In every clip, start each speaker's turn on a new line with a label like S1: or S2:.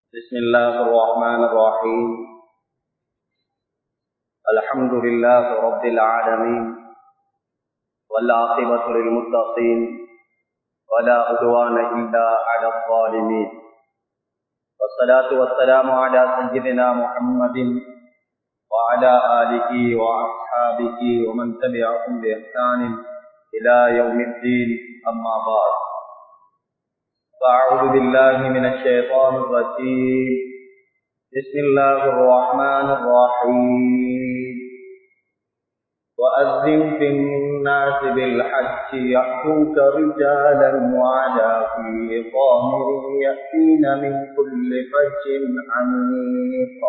S1: بسم الله الرحمن الرحيم الحمد لله رب العالمين والعاقبة للمتقين ولا عدوان إلا على الظالمين والصلاة والسلام على سيدنا محمد وعلى آله وأصحابه ومن تبعهم بإحسان إلى يوم الدين أما بعد فأعوذ بالله من الشيطان الرجيم بسم الله الرحمن الرحيم وأذن في الناس بالحج يأتوك رجالا وعلى كل ضامر يأتين من كل فج عميق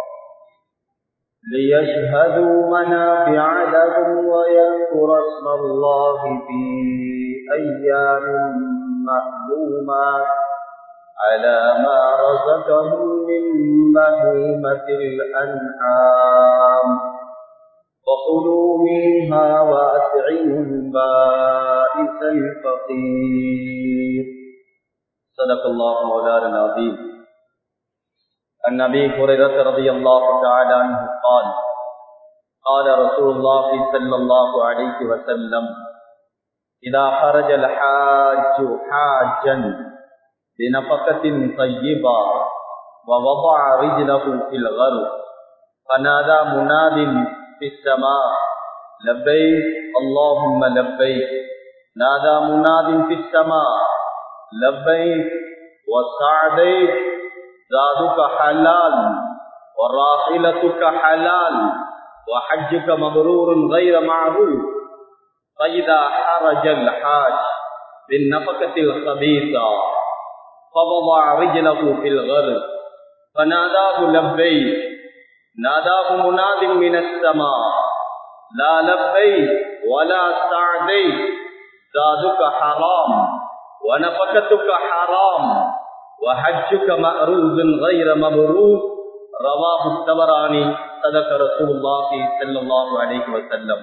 S1: ليشهدوا منافع لهم ويذكر اسم الله في أيام معلومات على ما رزقهم من بهيمة الأنعام وكلوا منها وأطعموا البائس الفقير صدق الله مولانا العظيم عن ابي هريره رضي الله تعالى عنه قال قال رسول الله صلى الله عليه وسلم اذا خرج الحاج حاجا بنفقه طيبه ووضع رجله في الغر فنادى مناد في السماء لبيك اللهم لبيك نادى مناد في السماء لبيك وسعديك زادك حلال وراحلتك حلال وحجك مبرور غير معروف فإذا حرج الحاج بالنفقة الخبيثة فوضع رجله في الغر فناداه لبيك ناداه مناد من السماء لا لبيك ولا سعديك زادك حرام ونفقتك حرام وحجك مأروز غير مبرور رواه التبراني صدق رسول الله صلى الله عليه وسلم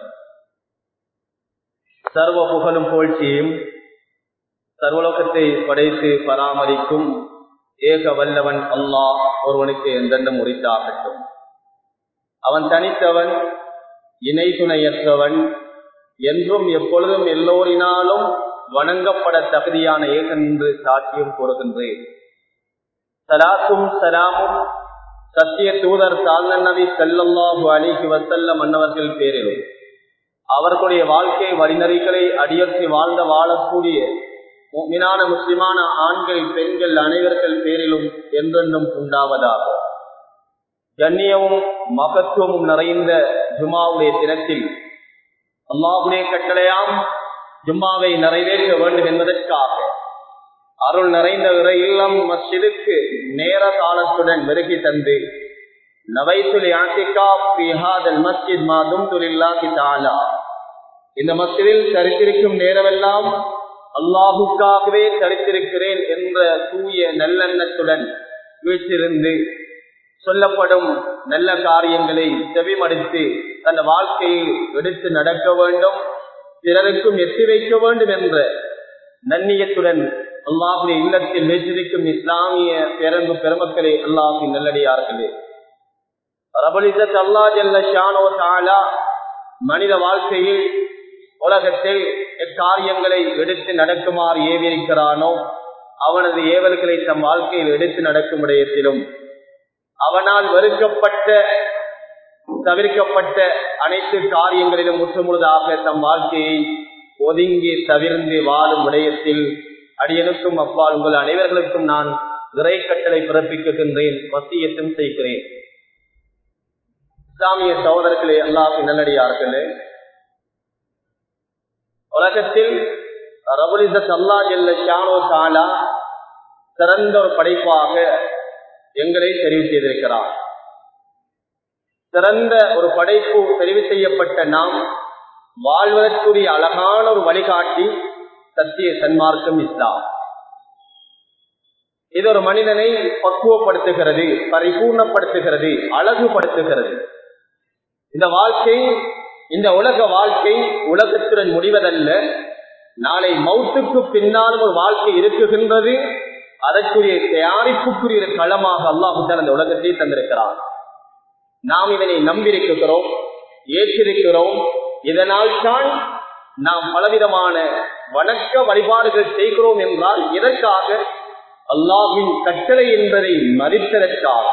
S1: சர்வ புகழும் புகழ்ச்சியும் சர்வலோகத்தை படைத்து பராமரிக்கும் ஏக வல்லவன் அல்லாஹ் ஒருவனுக்கு எந்தென்றும் உரித்தாகட்டும் அவன் தனித்தவன் இணை துணையற்றவன் என்றும் எப்பொழுதும் எல்லோரினாலும் வணங்கப்பட தகுதியான ஏகன் என்று சாட்சியம் கூறுகின்றேன் சலாத்தும் சலாமும் சத்திய தூதர் சால்நன் நபி செல்லல்லாஹு அலிக்கு வசல்ல மன்னவர்கள் பேரிலும் அவர்களுடைய வாழ்க்கை வழிநறிகளை அடியொற்றி வாழ்ந்த வாழக்கூடிய மீனான முஸ்லிமான ஆண்கள் பெண்கள் அனைவர்கள் பேரிலும் என்றென்றும் உண்டாவதாக கண்ணியமும் மகத்துவமும் நிறைந்த ஜுமாவுடைய தினத்தில் அல்லாஹுடைய கட்டளையாம் ஜும்மாவை நிறைவேற்ற வேண்டும் என்பதற்காக அருள் நிறைந்த இறை இல்லம் மஸ்ஜிதுக்கு நேர காலத்துடன் வருகை தந்து நவைத்துல் யாத்திகா பிஹாதல் மஸ்ஜித் மாதும் துலில்லாஹி தாலா இந்த மஸ்ஜிதில் தரித்திருக்கும் நேரமெல்லாம் அல்லாஹுக்காகவே தரித்திருக்கிறேன் என்ற தூய நல்லெண்ணத்துடன் வீட்டிலிருந்து சொல்லப்படும் நல்ல காரியங்களை செவிமடித்து தன் வாழ்க்கையில் எடுத்து நடக்க வேண்டும் பிறருக்கும் எத்தி வைக்க வேண்டும் என்ற நன்னியத்துடன் அல்லாஹுடைய இல்லத்தில் வீற்றிருக்கும் இஸ்லாமிய பேரன்பு பெருமக்களே அல்லாஹின் நல்லடியார்களே ரபலிசத் அல்லா ஜல்ல ஷானோ தாலா மனித வாழ்க்கையில் உலகத்தில் எக்காரியங்களை எடுத்து நடக்குமாறு ஏவிருக்கிறானோ அவனது ஏவல்களை தம் வாழ்க்கையில் எடுத்து நடக்கும் விடயத்திலும் அவனால் வெறுக்கப்பட்ட தவிர்க்கப்பட்ட அனைத்து காரியங்களிலும் முற்றுமுழுதாக தம் வாழ்க்கையை ஒதுங்கி தவிர்ந்து வாழும் விடயத்தில் அடியனுக்கும் அப்பால் உங்கள் அனைவர்களுக்கும் நான் இறை கட்டளை பிறப்பிக்கின்றேன் வசியத்தும் செய்கிறேன் இஸ்லாமிய சகோதரர்களே அல்லாஹ் நல்லடியார்களே உலகத்தில் ரபுலிசத் அல்லா ஜெல்ல ஷானோ தாலா சிறந்த ஒரு படைப்பாக எங்களை தெரிவு செய்திருக்கிறார் சிறந்த ஒரு படைப்பு தெரிவு செய்யப்பட்ட நாம் வாழ்வதற்குரிய அழகான ஒரு வழிகாட்டி சத்திய சன்மார்க்கம் இஸ்லாம் இது ஒரு மனிதனை பக்குவப்படுத்துகிறது பரிபூர்ணப்படுத்துகிறது அழகுபடுத்துகிறது இந்த வாழ்க்கை இந்த உலக வாழ்க்கை உலகத்துடன் முடிவதல்ல நாளை மௌத்துக்கு பின்னாலும் ஒரு வாழ்க்கை இருக்குகின்றது அதற்குரிய தயாரிப்புக்குரிய களமாக அல்லாஹுத்தான் அந்த உலகத்தை தந்திருக்கிறார் நாம் இதனை நம்பியிருக்கிறோம் ஏற்றிருக்கிறோம் இதனால் தான் நாம் பலவிதமான வணக்க வழிபாடுகள் செய்கிறோம் என்றால் இதற்காக அல்லாஹின் கட்டளை என்பதை மதித்ததற்காக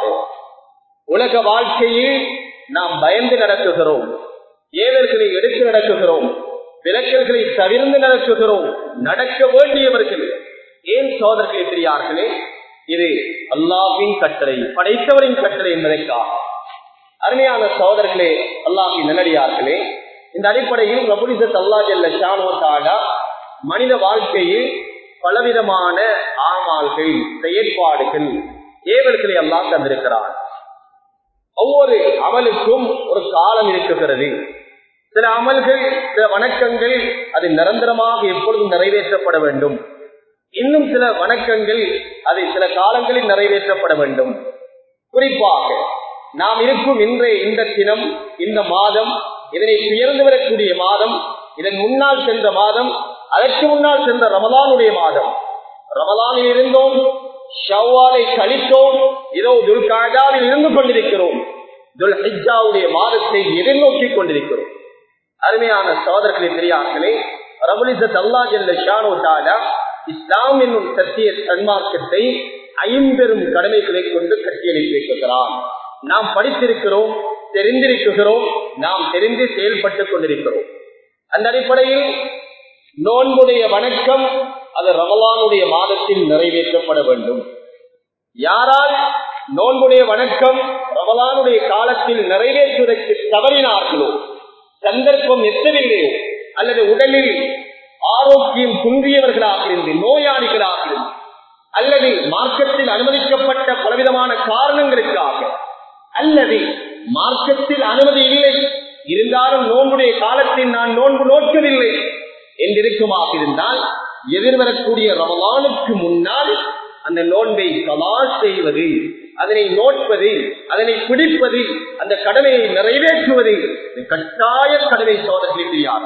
S1: உலக வாழ்க்கையில் நாம் பயந்து நடக்குகிறோம் ஏவல்களை எடுத்து நடக்குகிறோம் விளக்கல்களை தவிர்ந்து நடக்குகிறோம் நடக்க வேண்டியவர்கள் ஏன் சோதர்களே பெரியார்களே இது அல்லாஹின் கட்டளை படைத்தவரின் கட்டளை என்பதற்காக அருமையான சோதர்களே அல்லாஹின் நல்லடியார்களே இந்த அடிப்படையில் ரபுலிசத் அல்லா ஜல்ல ஷானோத்தாடா மனித வாழ்க்கையில் பலவிதமான ஆமால்கள் செயற்பாடுகள் ஏவல்களை எல்லாம் தந்திருக்கிறார் ஒவ்வொரு அமலுக்கும் ஒரு காலம் இருக்குகிறது சில அமல்கள் சில வணக்கங்கள் அது நிரந்தரமாக எப்பொழுதும் நிறைவேற்றப்பட வேண்டும் இன்னும் சில வணக்கங்கள் அது சில காலங்களில் நிறைவேற்றப்பட வேண்டும் குறிப்பாக நாம் இருக்கும் இன்றைய இந்த தினம் இந்த மாதம் இதனை உயர்ந்து வரக்கூடிய மாதம் இதன் முன்னால் சென்ற மாதம் அதற்கு முன்னால் சென்ற ரமலானுடைய மாதம் ரமலானில் இருந்தோம் ஷவ்வாலை கழித்தோம் இதோ துல்காஜாவில் இருந்து கொண்டிருக்கிறோம் துல் ஹிஜாவுடைய மாதத்தை எதிர்நோக்கி கொண்டிருக்கிறோம் அருமையான சோதரர்களை பெரியார்களே ரபுலிசத் அல்லா ஜல்ல ஷானோ தாலா இஸ்லாம் என்னும் சத்திய சன்மார்க்கத்தை ஐம்பெரும் கடமைகளை கொண்டு கட்டியளித்து வைக்கிறான் நாம் படித்திருக்கிறோம் தெரிந்திருக்கிறோம் நாம் தெரிந்து செயல்பட்டுக் கொண்டிருக்கிறோம் அந்த அடிப்படையில் நோன்புடைய வணக்கம் அது ரமலானுடைய மாதத்தில் நிறைவேற்றப்பட வேண்டும் யாரால் நோன்புடைய வணக்கம் ரமலானுடைய காலத்தில் நிறைவேற்றுவதற்கு தவறினார்களோ சந்தர்ப்பம் எத்தவில்லையோ அல்லது உடலில் ஆரோக்கியம் குன்றியவர்களாக இருந்து நோயாளிகளாக இருந்து அல்லது மார்க்கத்தில் அனுமதிக்கப்பட்ட பலவிதமான காரணங்களுக்காக அல்லது மார்க்கத்தில் அனுமதி இல்லை இருந்தாலும் நோன்புடைய காலத்தில் நான் நோன்பு நோக்கவில்லை என்றிருக்குமாக இருந்தால் எதிர்வரக்கூடிய ரமலானுக்கு முன்னால் அந்த நோன்பை கலா செய்வது அதனை நோட்பது அதனை பிடிப்பது அந்த கடமையை நிறைவேற்றுவது கட்டாய கடமை சோதனை தெரியாது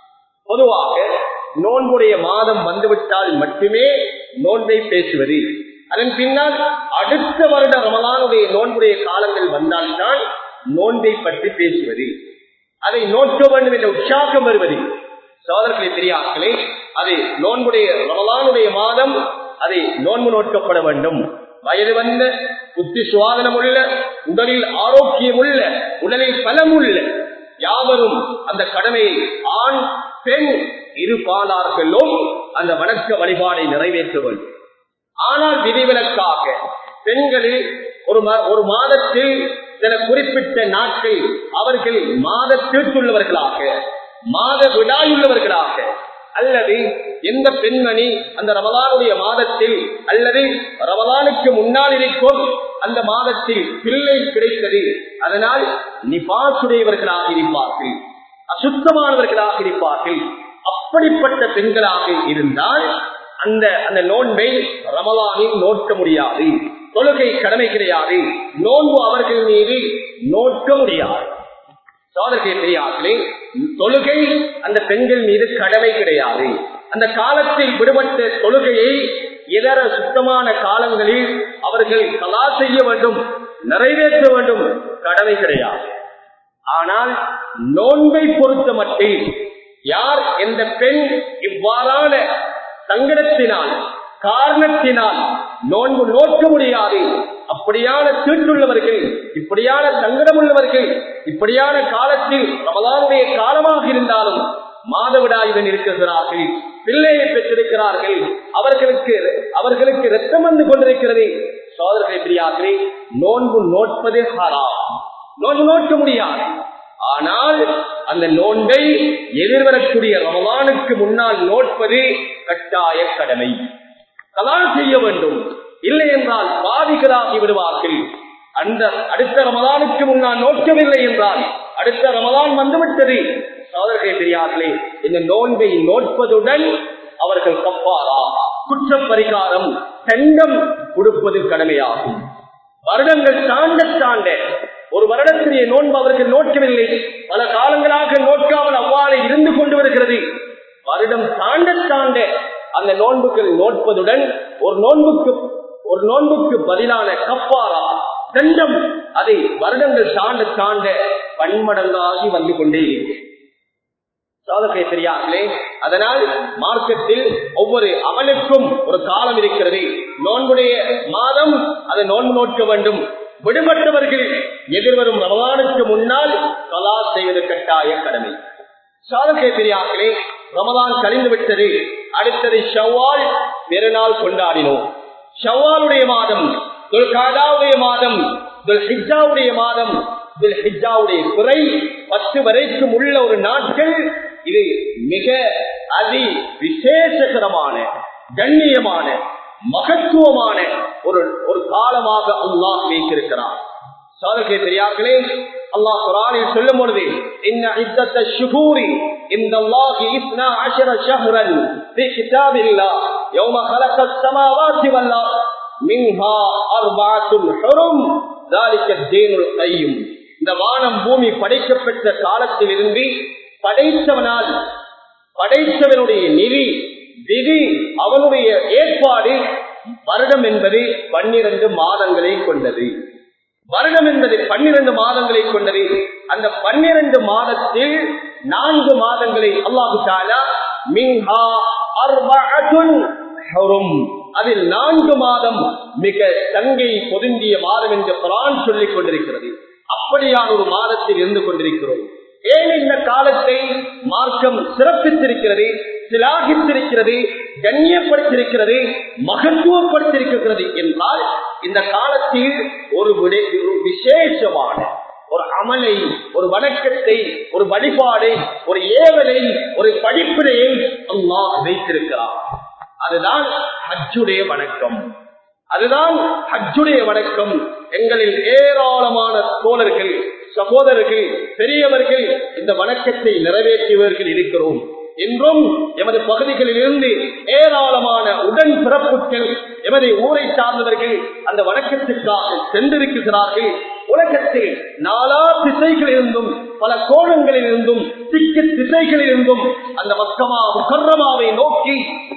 S1: பொதுவாக நோன்புடைய மாதம் வந்துவிட்டால் மட்டுமே நோன்பை பேசுவது அதன் பின்னால் அடுத்த வருட ரமலானுடைய நோன்புடைய காலங்கள் வந்தால்தான் நோன்பை பற்றி பேசுவது அதை நோக்க வேண்டும் என்ற உற்சாகம் வருவது சோதர்களை பெரியார்களே அது நோன்புடைய ரமலானுடைய மாதம் அதை நோன்பு நோக்கப்பட வேண்டும் வயது வந்த புத்தி சுவாதனம் உள்ள உடலில் ஆரோக்கியம் உள்ள உடலில் பலம் உள்ள யாவரும் அந்த கடமையை ஆண் பெண் இரு பாலார்களும் அந்த வணக்க வழிபாடை நிறைவேற்ற வேண்டும் ஆனால் விதிவிலக்காக பெண்களில் ஒரு ஒரு மாதத்தில் சில குறிப்பிட்ட நாட்கள் அவர்கள் மாதத்திற்குள்ளவர்களாக மாத விழாயுள்ளவர்களாக அல்லது எந்த பெண்மணி அந்த ரமலானுடைய மாதத்தில் அல்லது ரமலானுக்கு முன்னால் இருக்கும் அந்த மாதத்தில் பிள்ளை கிடைத்தது அதனால் நிபாசுடையவர்களாக இருப்பார்கள் அசுத்தமானவர்களாக இருப்பார்கள் அப்படிப்பட்ட பெண்களாக இருந்தால் அந்த அந்த நோன்பை ரமலானில் நோக்க முடியாது தொழுகை கடமை கிடையாது நோன்பு அவர்கள் மீது நோக்க முடியாது சோதனை தெரியாதே தொழுகை அந்த பெண்கள் மீது கடமை கிடையாது அந்த காலத்தில் விடுபட்ட தொழுகையை இதர சுத்தமான காலங்களில் அவர்கள் கலா செய்ய வேண்டும் நிறைவேற்ற வேண்டும் கடமை கிடையாது ஆனால் நோன்பை பொறுத்த மட்டில் யார் எந்த பெண் இவ்வாறான சங்கடத்தினால் காரணத்தினால் நோன்பு நோக்க முடியாது அப்படியான தீட்டுள்ளவர்கள் இப்படியான சங்கடம் உள்ளவர்கள் இப்படியான காலத்தில் ரமலானுடைய காலமாக இருந்தாலும் மாதவிடாயுடன் இருக்கிறார்கள் பிள்ளையை பெற்றிருக்கிறார்கள் அவர்களுக்கு அவர்களுக்கு ரத்தம் வந்து கொண்டிருக்கிறது சோதரர்களை பிரியார்களே நோன்பு நோட்பதே ஹராம் நோன்பு நோக்க முடியாது ஆனால் அந்த நோன்பை எதிர்வரக்கூடிய ரமலானுக்கு முன்னால் நோட்பது கட்டாய கடமை கலா செய்ய வேண்டும் இல்லை என்றால் பாதிகளாகி விடுவார்கள் அந்த அடுத்த ரமலானுக்கு முன்னால் நோக்கவில்லை என்றால் அடுத்த ரமலான் வந்துவிட்டது சோதரர்களை தெரியார்களே இந்த நோன்பை நோட்பதுடன் அவர்கள் கப்பாரா குற்ற பரிகாரம் தண்டம் கொடுப்பது கடமையாகும் வருடங்கள் தாண்ட தாண்ட ஒரு வருடத்திலே நோன்பு அவர்கள் நோக்கவில்லை பல காலங்களாக நோக்காமல் அவ்வாறு இருந்து கொண்டு வருகிறது வருடம் தாண்ட தாண்ட அந்த நோன்புகள் நோட்பதுடன் ஒரு நோன்புக்கு ஒரு நோன்புக்கு பதிலான கப்பாரா தண்டம் அதை வருடங்கள் தாண்ட தாண்ட பன்மடங்காகி வந்து கொண்டே இருக்கும் சாதகை பெரியார்களே அதனால் மார்க்கத்தில் ஒவ்வொரு அமலுக்கும் ஒரு காலம் இருக்கிறது நோன்புடைய மாதம் அதை நோன்பு நோக்க வேண்டும் விடுபட்டவர்கள் எதிர்வரும் ரமதானுக்கு முன்னால் கலா செய்வது கட்டாய கடமை சாதகை பெரியார்களே ரமதான் கழிந்து விட்டது அடுத்தது ஷவ்வால் பெருநாள் கொண்டாடினோம் ஷவ்வாலுடைய மாதம் துல்காதாவுடைய மாதம் துல்ஹிஜாவுடைய மாதம் துல்ஹிஜாவுடைய குறை பத்து வரைக்கும் உள்ள ஒரு நாட்கள் இது மிக அதி விசேஷகரமான கண்ணியமான மகத்துவமான ஒரு ஒரு காலமாக அல்லாஹ் வைத்திருக்கிறார் சாதகை பெரியார்களே அல்லாஹ் குரானில் சொல்லும் பொழுது இன்ன இத்தத்த ஷுகூரி இந்த அல்லாஹி இஸ்னா அஷர ஷஹ்ரன் في كتاب الله يوم خلق السماوات والارض منها اربعه حرم ذلك الدين القيم இந்த வானம் பூமி படைக்கப்பட்ட காலத்தில் இருந்து படைத்தவனால் படைத்தவனுடைய நிதி விதி அவனுடைய ஏற்பாடு வருடம் என்பது பன்னிரண்டு மாதங்களை கொண்டது வருடம் என்பது பன்னிரண்டு மாதங்களை கொண்டது அந்த பன்னிரண்டு மாதத்தில் நான்கு மாதங்களை அல்லாஹு தாலா மின்ஹா அர்பஅத்துன் ஹுரும் அதில் நான்கு மாதம் மிக தங்கை பொருந்திய மாதம் என்று குரான் சொல்லிக் கொண்டிருக்கிறது அப்படியான ஒரு மாதத்தில் இருந்து கொண்டிருக்கிறோம் ஏன் இந்த காலத்தை மார்க்கம் சிறப்பித்திருக்கிறது சிலாகித்திருக்கிறது கண்ணியப்படுத்திருக்கிறது மகத்துவப்படுத்திருக்கிறது என்றால் இந்த காலத்தில் ஒரு விடை- ஒரு விசேஷமான ஒரு அமலை ஒரு வணக்கத்தை ஒரு வழிபாடை ஒரு ஏவலை ஒரு படிப்பினையை அல்லாஹ் வைத்திருக்கிறார் அதுதான் ஹஜ்ஜுடைய வணக்கம் அதுதான் ஹஜ்ஜுடைய வணக்கம் எங்களில் ஏராளமான தோழர்கள் சகோதரர்கள் பெரியவர்கள் இந்த வணக்கத்தை நிறைவேற்றியவர்கள் இருக்கிறோம் இன்றும் எமது பகுதிகளில் இருந்து ஏராளமான உடன் பிறப்புகள் எமது ஊரை சார்ந்தவர்கள் அந்த வணக்கத்திற்காக சென்றிருக்கிறார்கள் உலகத்தில் நாலா திசைகளில் இருந்தும் பல கோணங்களில் இருந்தும் திக்கு திசைகளில் இருந்தும் அந்த மக்கமா முக்கர்ரமாவை நோக்கி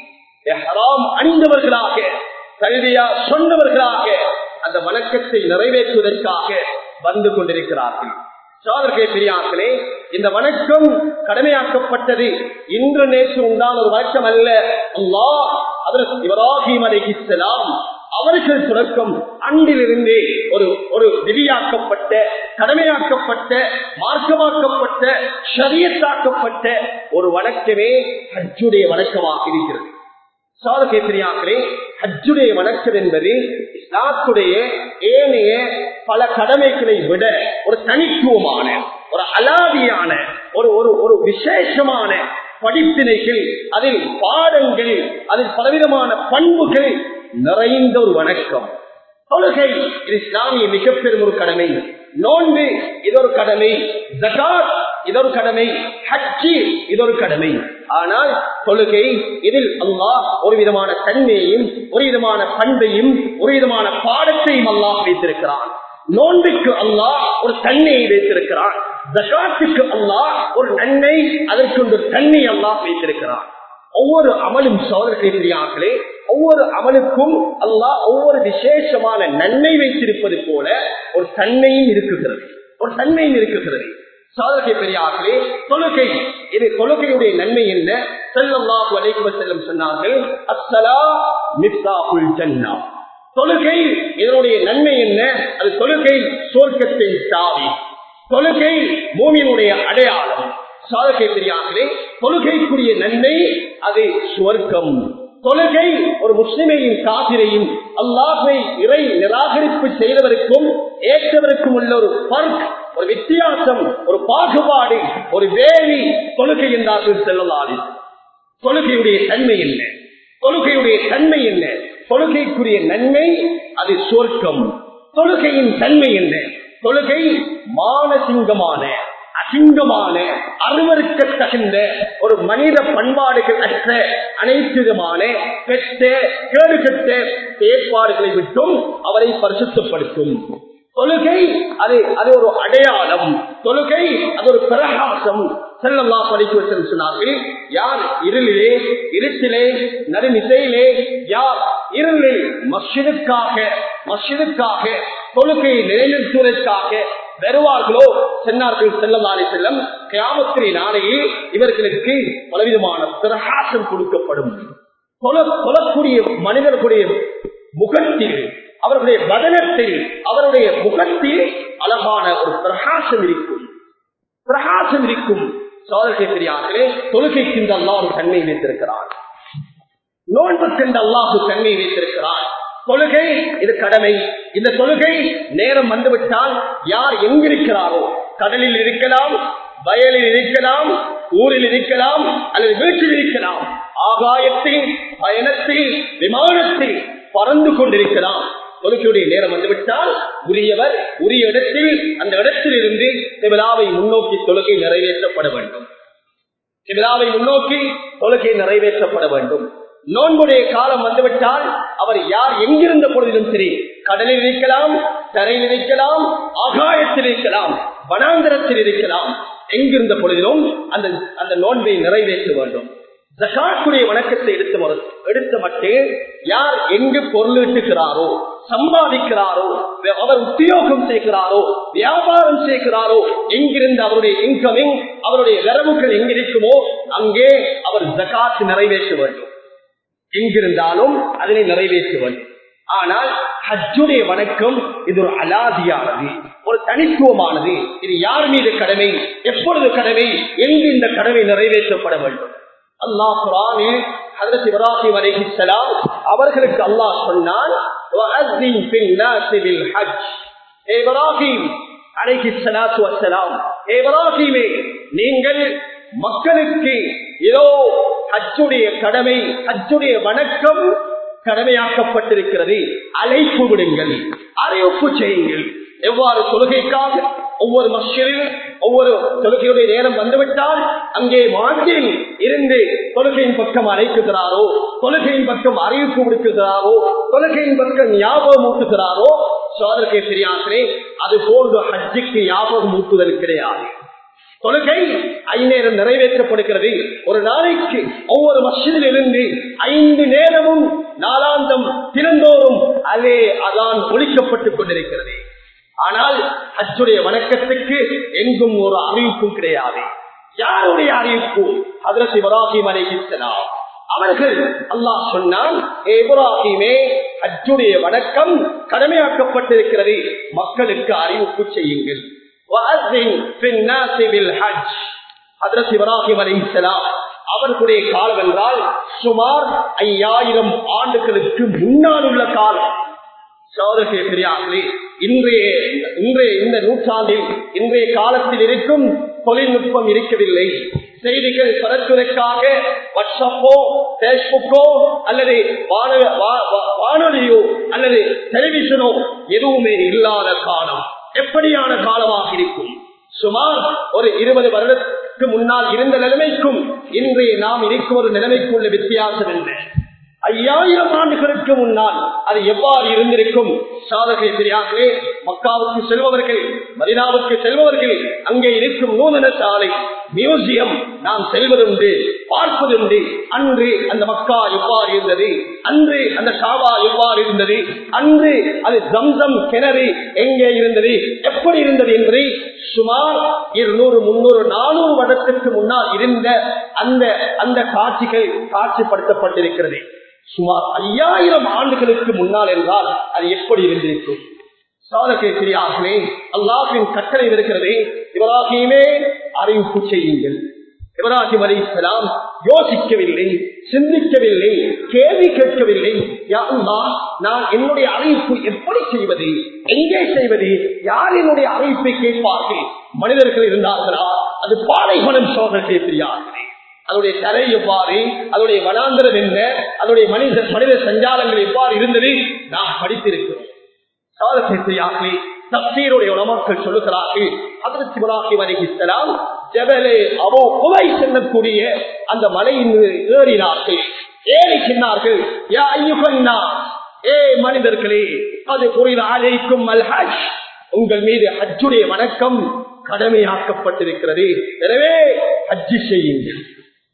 S1: எஹ்ராம் அணிந்தவர்களாக கல்வியா சொன்னவர்களாக அந்த வணக்கத்தை நிறைவேற்றுவதற்காக வந்து கொண்டிருக்கிறார்கள் சோதர்களே பெரியார்களே இந்த வணக்கம் கடமையாக்கப்பட்டது இன்று நேற்று உண்டான ஒரு வணக்கம் அல்ல அல்லாஹ் அதற்கு இவராகிம் அலைஹிஸ்ஸலாம் அவர்கள் தொடக்கம் அன்றிலிருந்தே ஒரு ஒரு விதியாக்கப்பட்ட கடமையாக்கப்பட்ட மார்க்கமாக்கப்பட்ட ஷரியத்தாக்கப்பட்ட ஒரு வணக்கமே ஹஜ்ஜுடைய வணக்கமாக இருக்கிறது சாதகை பெரியார்களே ஹஜ்ஜுடைய வணக்கம் என்பது இஸ்லாத்துடைய ஏனைய பல கடமைகளை விட ஒரு தனித்துவமான ஒரு அலாதியான ஒரு ஒரு ஒரு விசேஷமான படிப்பினைகள் அதில் பாடங்கள் அதில் பலவிதமான பண்புகள் நிறைந்த ஒரு வணக்கம் தொழுகை இது இஸ்லாமிய மிக பெரும் ஒரு கடமை நோன்பு இது ஒரு கடமை ஜகாத் இது ஒரு கடமை ஹஜ்ஜி இது ஒரு கடமை ஆனால் தொழுகை இதில் அல்லாஹ் ஒரு விதமான தன்மையையும் ஒரு விதமான பண்பையும் ஒரு விதமான பாடத்தையும் அல்லாஹ் வைத்திருக்கிறான் நோன்பிற்கு அல்லாஹ் ஒரு தன்மையை வைத்திருக்கிறான் ஜகாத்துக்கு அல்லாஹ் ஒரு நன்மை அதற்கு ஒரு தன்மை அல்லாஹ் வைத்திருக்கிறான் ஒவ்வொரு அமலும் சோதர்களே ஒவ்வொரு அமலுக்கும் அல்லாஹ் ஒவ்வொரு விசேஷமான நன்மை வைத்திருப்பது போல ஒரு தன்மையும் இருக்குகிறது ஒரு தன்மையும் இருக்குகிறது சாதகை பெரியார்களே தொழுகை இது தொழுகையுடைய நன்மை என்ன செல்லல்லாஹு அலைஹி வஸல்லம் சொன்னார்கள் அஸ்ஸலா மிஃப்தாஹுல் ஜன்னah தொழுகை இதனுடைய நன்மை என்ன அது தொழுகை சொர்க்கத்தின் சாவி தொழுகை பூமியினுடைய அடையாளம் சாதகை பெரியார்களே தொழுகைக்குரிய நன்மை அது சுவர்க்கம் தொழுகை ஒரு முஸ்லிமையும் காபிரையும் அல்லாஹை இறை நிராகரிப்பு செய்தவருக்கும் ஏற்றவருக்கும் உள்ள ஒரு பர்க் ஒரு வித்தியாசம் ஒரு பாகுபாடு ஒரு வேலி தொழுகை என்றார்கள் செல்லலாது தொழுகையுடைய தன்மை என்ன தொழுகையுடைய தன்மை என்ன தொழுகைக்குரிய நன்மை அது சொர்க்கம் தொழுகையின் தன்மை என்ன தொழுகை மானசிங்கமான அசிங்கமான அருவருக்க தகுந்த ஒரு மனித பண்பாடுகள் அற்ற அனைத்து விதமான கெட்ட கேடு கெட்ட செயற்பாடுகளை விட்டும் அவரை பரிசுத்தப்படுத்தும்
S2: தொழுகை அது அது ஒரு அடையாளம் தொழுகை அது ஒரு பிரகாசம் செல்லல்லா படிக்க வச்சு சொன்னார்கள் யார் இருளிலே இருட்டிலே நடுநிசையிலே யார் இருளில் மஸ்ஜிதுக்காக மஸ்ஜிதுக்காக தொழுகையை நிலைநிறுத்துவதற்காக வருவார்களோ சென்னார்கள் செல்லலாலே செல்லம் கியாமத்திரி நாளையில் இவர்களுக்கு பலவிதமான பிரகாசம் கொடுக்கப்படும் தொழக்கூடிய மனிதர்களுடைய முகத்தில் அவர்களுடைய வதனத்தில் அவருடைய முகத்தில் அழகான ஒரு பிரகாசம் இருக்கும் பிரகாசம் இருக்கும் சோதனை பெரியார்களே தொழுகைக்கு அல்லாஹ் ஒரு தன்மை வைத்திருக்கிறார் நோன்புக்கு அல்லாஹு தன்மை வைத்திருக்கிறார் தொழுகை இது கடமை இந்த தொழுகை நேரம் வந்துவிட்டால் யார் எங்கிருக்கிறாரோ கடலில் இருக்கலாம் வயலில் இருக்கலாம் ஊரில் இருக்கலாம் அல்லது வீட்டில் இருக்கலாம் ஆகாயத்தில் பயணத்தில் விமானத்தில் பறந்து கொண்டிருக்கலாம் தொழுகையுடைய நேரம் வந்துவிட்டால் உரியவர் உரிய இடத்தில் அந்த இடத்தில் இருந்து விழாவை முன்னோக்கி தொழுகை நிறைவேற்றப்பட வேண்டும் விழாவை முன்னோக்கி தொழுகை நிறைவேற்றப்பட வேண்டும் நோன்புடைய காலம் வந்துவிட்டால் அவர் யார் எங்கிருந்த பொழுதிலும் சரி கடலில் இருக்கலாம் தரையில் இருக்கலாம் ஆகாயத்தில் இருக்கலாம் வனாந்திரத்தில் இருக்கலாம் எங்கிருந்த பொழுதிலும் அந்த அந்த நோன்பை நிறைவேற்ற வேண்டும் ஜகாத்துடைய வணக்கத்தை எடுத்து எடுத்த மட்டும் யார் எங்கு பொருளீட்டுகிறாரோ சம்பாதிக்கிறாரோ அவர் உத்தியோகம் செய்கிறாரோ வியாபாரம் செய்கிறாரோ எங்கிருந்து அவருடைய இன்கமிங் அவருடைய வரவுகள் எங்கிருக்குமோ அங்கே அவர் ஜகாத்து நிறைவேற்ற வேண்டும் எங்கிருந்தாலும் அதனை நிறைவேற்ற வேண்டும் ஆனால் ஹஜ்ஜுடைய வணக்கம் இது ஒரு அலாதியானது ஒரு தனித்துவமானது இது யார் மீது கடமை எப்பொழுது கடமை எங்கு இந்த கடமை நிறைவேற்றப்பட வேண்டும் அல்லாஹ் குரானில் ஹதரத் இப்ராஹிம் அலைஹிஸ்ஸலாம் அவர்களுக்கு அல்லாஹ் சொன்னான் வஅஸ்ஸின் ஃபில் நாஸி பில் ஹஜ் இப்ராஹிம் அலைஹிஸ்ஸலாத்து வஸ்ஸலாம் இப்ராஹிமே நீங்கள் மக்களுக்கு ஏதோ ஹஜ்ஜுடைய கடமை ஹஜ்ஜுடைய வணக்கம் கடமையாக்கப்பட்டிருக்கிறது அழைப்பு விடுங்கள் அறிவிப்பு செய்யுங்கள் எவ்வாறு தொழுகைக்காக ஒவ்வொரு மஸ்ஜிதில் ஒவ்வொரு தொழுகையுடைய நேரம் வந்துவிட்டால் அங்கே மாற்றில் இருந்து தொழுகையின் பக்கம் அழைக்குகிறாரோ தொழுகையின் பக்கம் அறிவிப்பு விடுக்குகிறாரோ தொழுகையின் பக்கம் ஞாபகம் ஊட்டுகிறாரோ சோதரக்கை பெரியாசரே அது போன்று ஹஜ்ஜுக்கு ஞாபகம் ஊட்டுதல் கிடையாது தொழுகை ஐநேரம் நிறைவேற்றப்படுகிறது ஒரு நாளைக்கு ஒவ்வொரு மசிதில் இருந்து ஐந்து நேரமும் நாளாந்தம் திறந்தோறும் அதே அதான் ஒழிக்கப்பட்டுக் கொண்டிருக்கிறது ஆனால் அச்சுடைய வணக்கத்துக்கு எங்கும் ஒரு அறிவிப்பும் கிடையாது யாருடைய அறிவிப்பு அதற்கு இப்ராஹிம் அலைஹிஸ்ஸலாம் அவர்கள் அல்லாஹ் சொன்னான் இப்ராஹிமே அச்சுடைய வணக்கம் கடமையாக்கப்பட்டிருக்கிறது மக்களுக்கு அறிவிப்பு செய்யுங்கள் அவர்களுடைய காலம் என்றால் சுமார் ஐயாயிரம் ஆண்டுகளுக்கு முன்னால் உள்ள காலம் சோதகை பெரியார்களே இன்றைய இன்றைய இந்த நூற்றாண்டில் இன்றைய காலத்தில் இருக்கும் தொழில்நுட்பம் இருக்கவில்லை செய்திகள் பரத்துவதற்காக வாட்ஸ்அப்போ பேஸ்புக்கோ அல்லது வானொலியோ அல்லது டெலிவிஷனோ எதுவுமே இல்லாத காலம் எப்படியான காலமாக இருக்கும் சுமார் ஒரு இருபது வருடத்துக்கு முன்னால் இருந்த நிலைமைக்கும் இன்றைய நாம் இருக்கும் ஒரு நிலைமைக்கு உள்ள வித்தியாசம் என்ன ஐயாயிரம் ஆண்டுகளுக்கு முன்னால் அது எவ்வாறு இருந்திருக்கும் சாதகை பெரியார்களே மக்காவுக்கு செல்பவர்கள் மதினாவுக்கு செல்பவர்கள் அங்கே இருக்கும் நூதன சாலை மியூசியம் நாம் செல்வதுண்டு பார்ப்பதுண்டு அன்று அந்த மக்கா எவ்வாறு இருந்தது அன்று அந்த காவா எவ்வாறு இருந்தது அன்று அது ஜம்சம் கிணறு எங்கே இருந்தது எப்படி இருந்தது என்பதை சுமார் இருநூறு முன்னூறு நானூறு வருடத்திற்கு முன்னால் இருந்த அந்த அந்த காட்சிகள் காட்சிப்படுத்தப்பட்டிருக்கிறது சுமார் ஐயாயிரம் ஆண்டுகளுக்கு முன்னால் என்றால் அது எப்படி இருந்திருக்கும் சாதகை பெரியார்களே அல்லாஹின் கட்டளை இருக்கிறதே இவராகியுமே அறிவிப்பு செய்யுங்கள் இப்ராஹிம் அலி இஸ்லாம் யோசிக்கவில்லை சிந்திக்கவில்லை கேள்வி கேட்கவில்லை நான் என்னுடைய அறிவிப்பு எப்படி செய்வது எங்கே செய்வது யார் என்னுடைய அறிவிப்பை கேட்பார்கள் மனிதர்கள் இருந்தார்களா அது பாலைவனம் சோதனை தெரியார்களே அதனுடைய தரை எவ்வாறு அதனுடைய வனாந்திரம் என்ன அதனுடைய மனித மனித சஞ்சாலங்கள் எவ்வாறு இருந்தது நாம் படித்திருக்கிறோம் சாதனை தப்சீருடைய உலமாக்கள் சொல்லுகிறார்கள் அதற்கு இப்ராஹிம் அலிஹிஸ்லாம் ஜபலே அபோ உலை செல்லக்கூடிய அந்த மலையின் ஏறினார்கள் ஏறி சொன்னார்கள் யா ஐயுகன்னா ஏ மனிதர்களே அது புரித அழைக்கும் அல்ஹஜ் உங்கள் மீது ஹஜ்ஜுடைய வணக்கம் கடமையாக்கப்பட்டிருக்கிறது எனவே ஹஜ்ஜி செய்யுங்கள்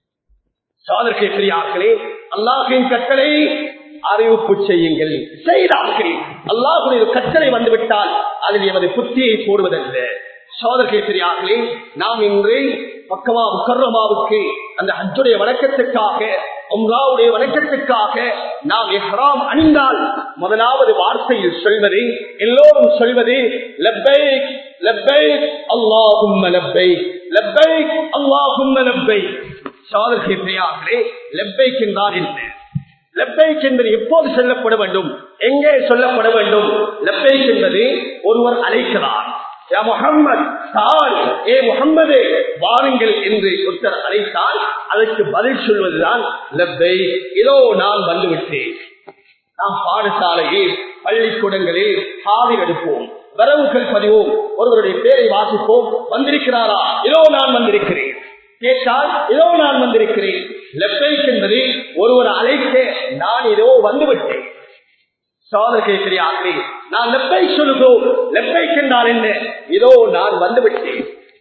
S2: சாதர்கை பெரியார்களே அல்லாஹின் கட்டளை அறிவிப்பு செய்யுங்கள் செய்தார்கள் அல்லாஹுடைய கட்டளை வந்துவிட்டால் அதில் எமது புத்தியை போடுவதல்ல சோதர்கை பெரியார்களே நாம் இன்று பக்கமா முக்கர்ரமாவுக்கு அந்த ஹஜ்ஜுடைய வணக்கத்துக்காக உம்ராவுடைய வணக்கத்துக்காக நாம் எஹ்ராம் அணிந்தால் முதலாவது வார்த்தையில் சொல்வது எல்லோரும் சொல்வது லப்பை லப்பை அல்லாஹும் லப்பை லப்பை அல்லாஹும் லப்பை சாதர்கை பெரியார்களே லப்பைக் என்றால் என்ன லப்பைக் என்பது எப்போது சொல்லப்பட வேண்டும் எங்கே சொல்லப்பட வேண்டும் லப்பைக் என்பது ஒருவர் அழைக்கிறார் யா முகம்மது தால் ஏ முகம்மது வாருங்கள் என்று ஒருத்தர் அழைத்தால் அதற்கு பதில் சொல்வதுதான் லப்பை இதோ நான் வந்துவிட்டேன் நாம் பாடசாலையில் பள்ளிக்கூடங்களில் காவி எடுப்போம் வரவுகள் பதிவோம் ஒருவருடைய பேரை வாசிப்போம் வந்திருக்கிறாரா இதோ நான் வந்திருக்கிறேன் கேட்டால் இதோ நான் வந்திருக்கிறேன் லெப்பைக் என்பது ஒருவர் அழைக்க நான் இதோ வந்துவிட்டேன் சோதனை பெரியார்களே நான் லெப்பை சொல்லுகிறோம் லெப்பை என்றால் என்ன இதோ நான் வந்துவிட்டேன்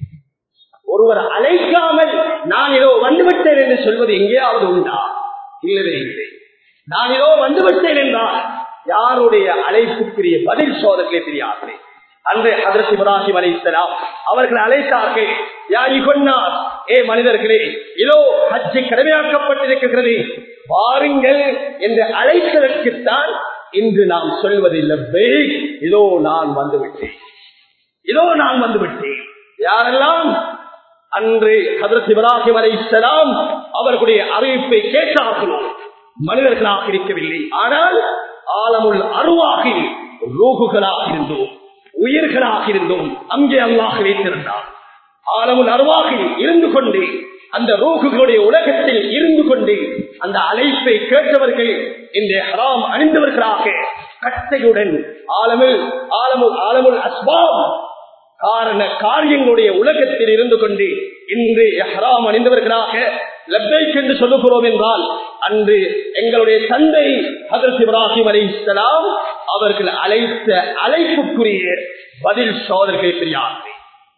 S2: ஒருவர் அழைக்காமல் நான் இதோ வந்துவிட்டேன் என்று சொல்வது எங்கேயாவது உண்டா இல்லவே இல்லை நான் இதோ வந்துவிட்டேன் என்றால் யாருடைய அழைப்புக்குரிய பதில் சோதனை பெரியார்களே அன்று அதற்கு இப்ராஹிம் அலைசலாம் அவர்கள் அழைத்தார்கள் யாரி கொண்டார் ஏ மனிதர்களே இதோ ஹஜ்ஜை கடமையாக்கப்பட்டிருக்கிறது வாருங்கள் என்று அழைத்ததற்குத்தான் இன்று நாம் சொல்வதில்லை இதோ நான் வந்துவிட்டேன் இதோ நான் வந்துவிட்டேன் யாரெல்லாம் அன்று ஹதரத் இப்ராஹிம் அலைசலாம் அவர்களுடைய அறிவிப்பை கேட்டார்களோ மனிதர்களாக இருக்கவில்லை ஆனால் ஆலமுள் அருவாகில் ரூகுகளாக இருந்தோம் உயிர்களாக இருந்தோம் அங்கே அல்லாஹ் வைத்திருந்தார் ஆலமுல் அருவாகில் இருந்து கொண்டு அந்த ரூகுகளுடைய உலகத்தில் இருந்து கொண்டு அந்த அழைப்பை கேட்டவர்கள் இந்த ஹராம் அணிந்தவர்களாக கட்டையுடன் ஆலமில் ஆலமுல் ஆலமுல் அஸ்பாம் காரண காரியங்களுடைய உலகத்தில் இருந்து கொண்டு இன்று ஹராம் அணிந்தவர்களாக லப்பைக் என்று சொல்லுகிறோம் என்றால் அன்று எங்களுடைய தந்தை ஹதரத் இப்ராஹிம் அலி இஸ்லாம் அவர்கள் அழைத்த அழைப்புக்குரிய பதில் சோதனை பெரியார்கள்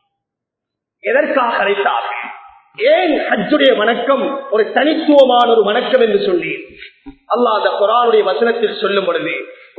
S2: எதற்காக அழைத்தார்கள் ஏன் ஹஜ்ஜுடைய வணக்கம் ஒரு தனித்துவமான ஒரு வணக்கம் என்று சொல்லி அல்லாஹ் அந்த குரானுடைய வசனத்தில் சொல்லும் பொழுது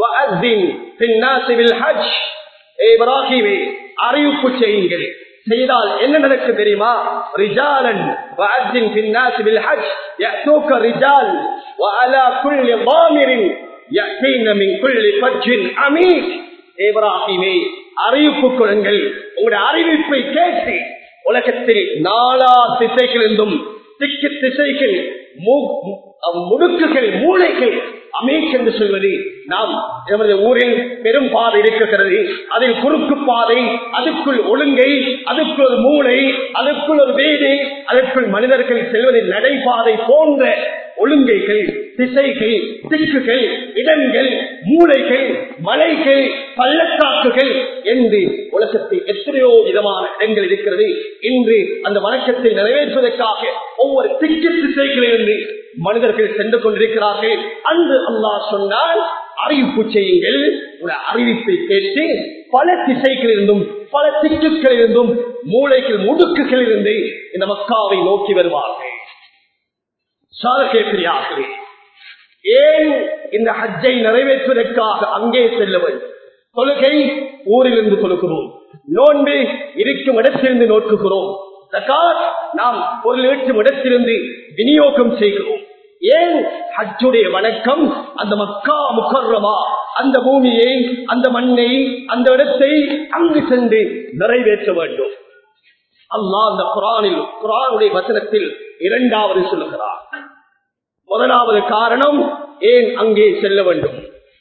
S2: அறிவிப்பு செய்யுங்கள் செய்தால் என்ன நடக்கும் தெரியுமா ரிஜாலன் وأذن في الناس بالحج يأتوك رجال وعلى كل ضامر يأتين من كل فج عميق இப்ராஹிமே அறிவிப்பு கொடுங்கள் உங்களுடைய அறிவிப்பை கேட்டு உலகத்தில் நாலா திசைகளிலிருந்தும் திக்கு திசைகள் முடுக்குகள் மூளைகள் அமீக் என்று சொல்வது நாம் எமது ஊரில் பெரும் பாதை இருக்கிறது அதில் குறுக்கு பாதை அதுக்குள் ஒழுங்கை அதுக்குள் ஒரு மூளை அதுக்குள் ஒரு வீடு அதற்குள் மனிதர்கள் செல்வதில் நடைபாதை போன்ற ஒழுங்கைகள் திசைகள் திக்குகள் இடங்கள் மூளைகள் மலைகள் பள்ளத்தாக்குகள் என்று உலகத்தில் எத்தனையோ விதமான இடங்கள் இருக்கிறது இன்று அந்த வணக்கத்தை நிறைவேற்றுவதற்காக ஒவ்வொரு திக்கு திசைகளிலிருந்து மனிதர்கள் சென்று கொண்டிருக்கிறார்கள் அன்று அல்லாஹ் சொன்னால் அறிவிப்பு செய்யுங்கள் ஒரு அறிவிப்பை கேட்டு பல திசைகளிலிருந்தும் பல திக்குகளிலிருந்தும் மூளைகள் முடுக்குகளிலிருந்து இந்த மக்காவை நோக்கி வருவார்கள் சாதகேப்பிரியார்களே ஏன் இந்த ஹஜ்ஜை நிறைவேற்றுவதற்காக அங்கே செல்லவன் தொழுகை ஊரிலிருந்து தொழுகிறோம் நோன்பு இருக்கும் இடத்திலிருந்து நோக்குகிறோம் ஜகாத் நாம் பொருள் ஈட்டும் இடத்திலிருந்து விநியோகம் செய்கிறோம் ஏன் ஹஜ்ஜுடைய வணக்கம் அந்த மக்கா முக்கர்ரமா அந்த பூமியை அந்த மண்ணை அந்த இடத்தை அங்கு சென்று நிறைவேற்ற வேண்டும் அல்லாஹ் அந்த குரானில் குரானுடைய வசனத்தில் இரண்டாவது சொல்லுகிறார் முதலாவது காரணம் ஏன் அங்கே செல்ல வேண்டும்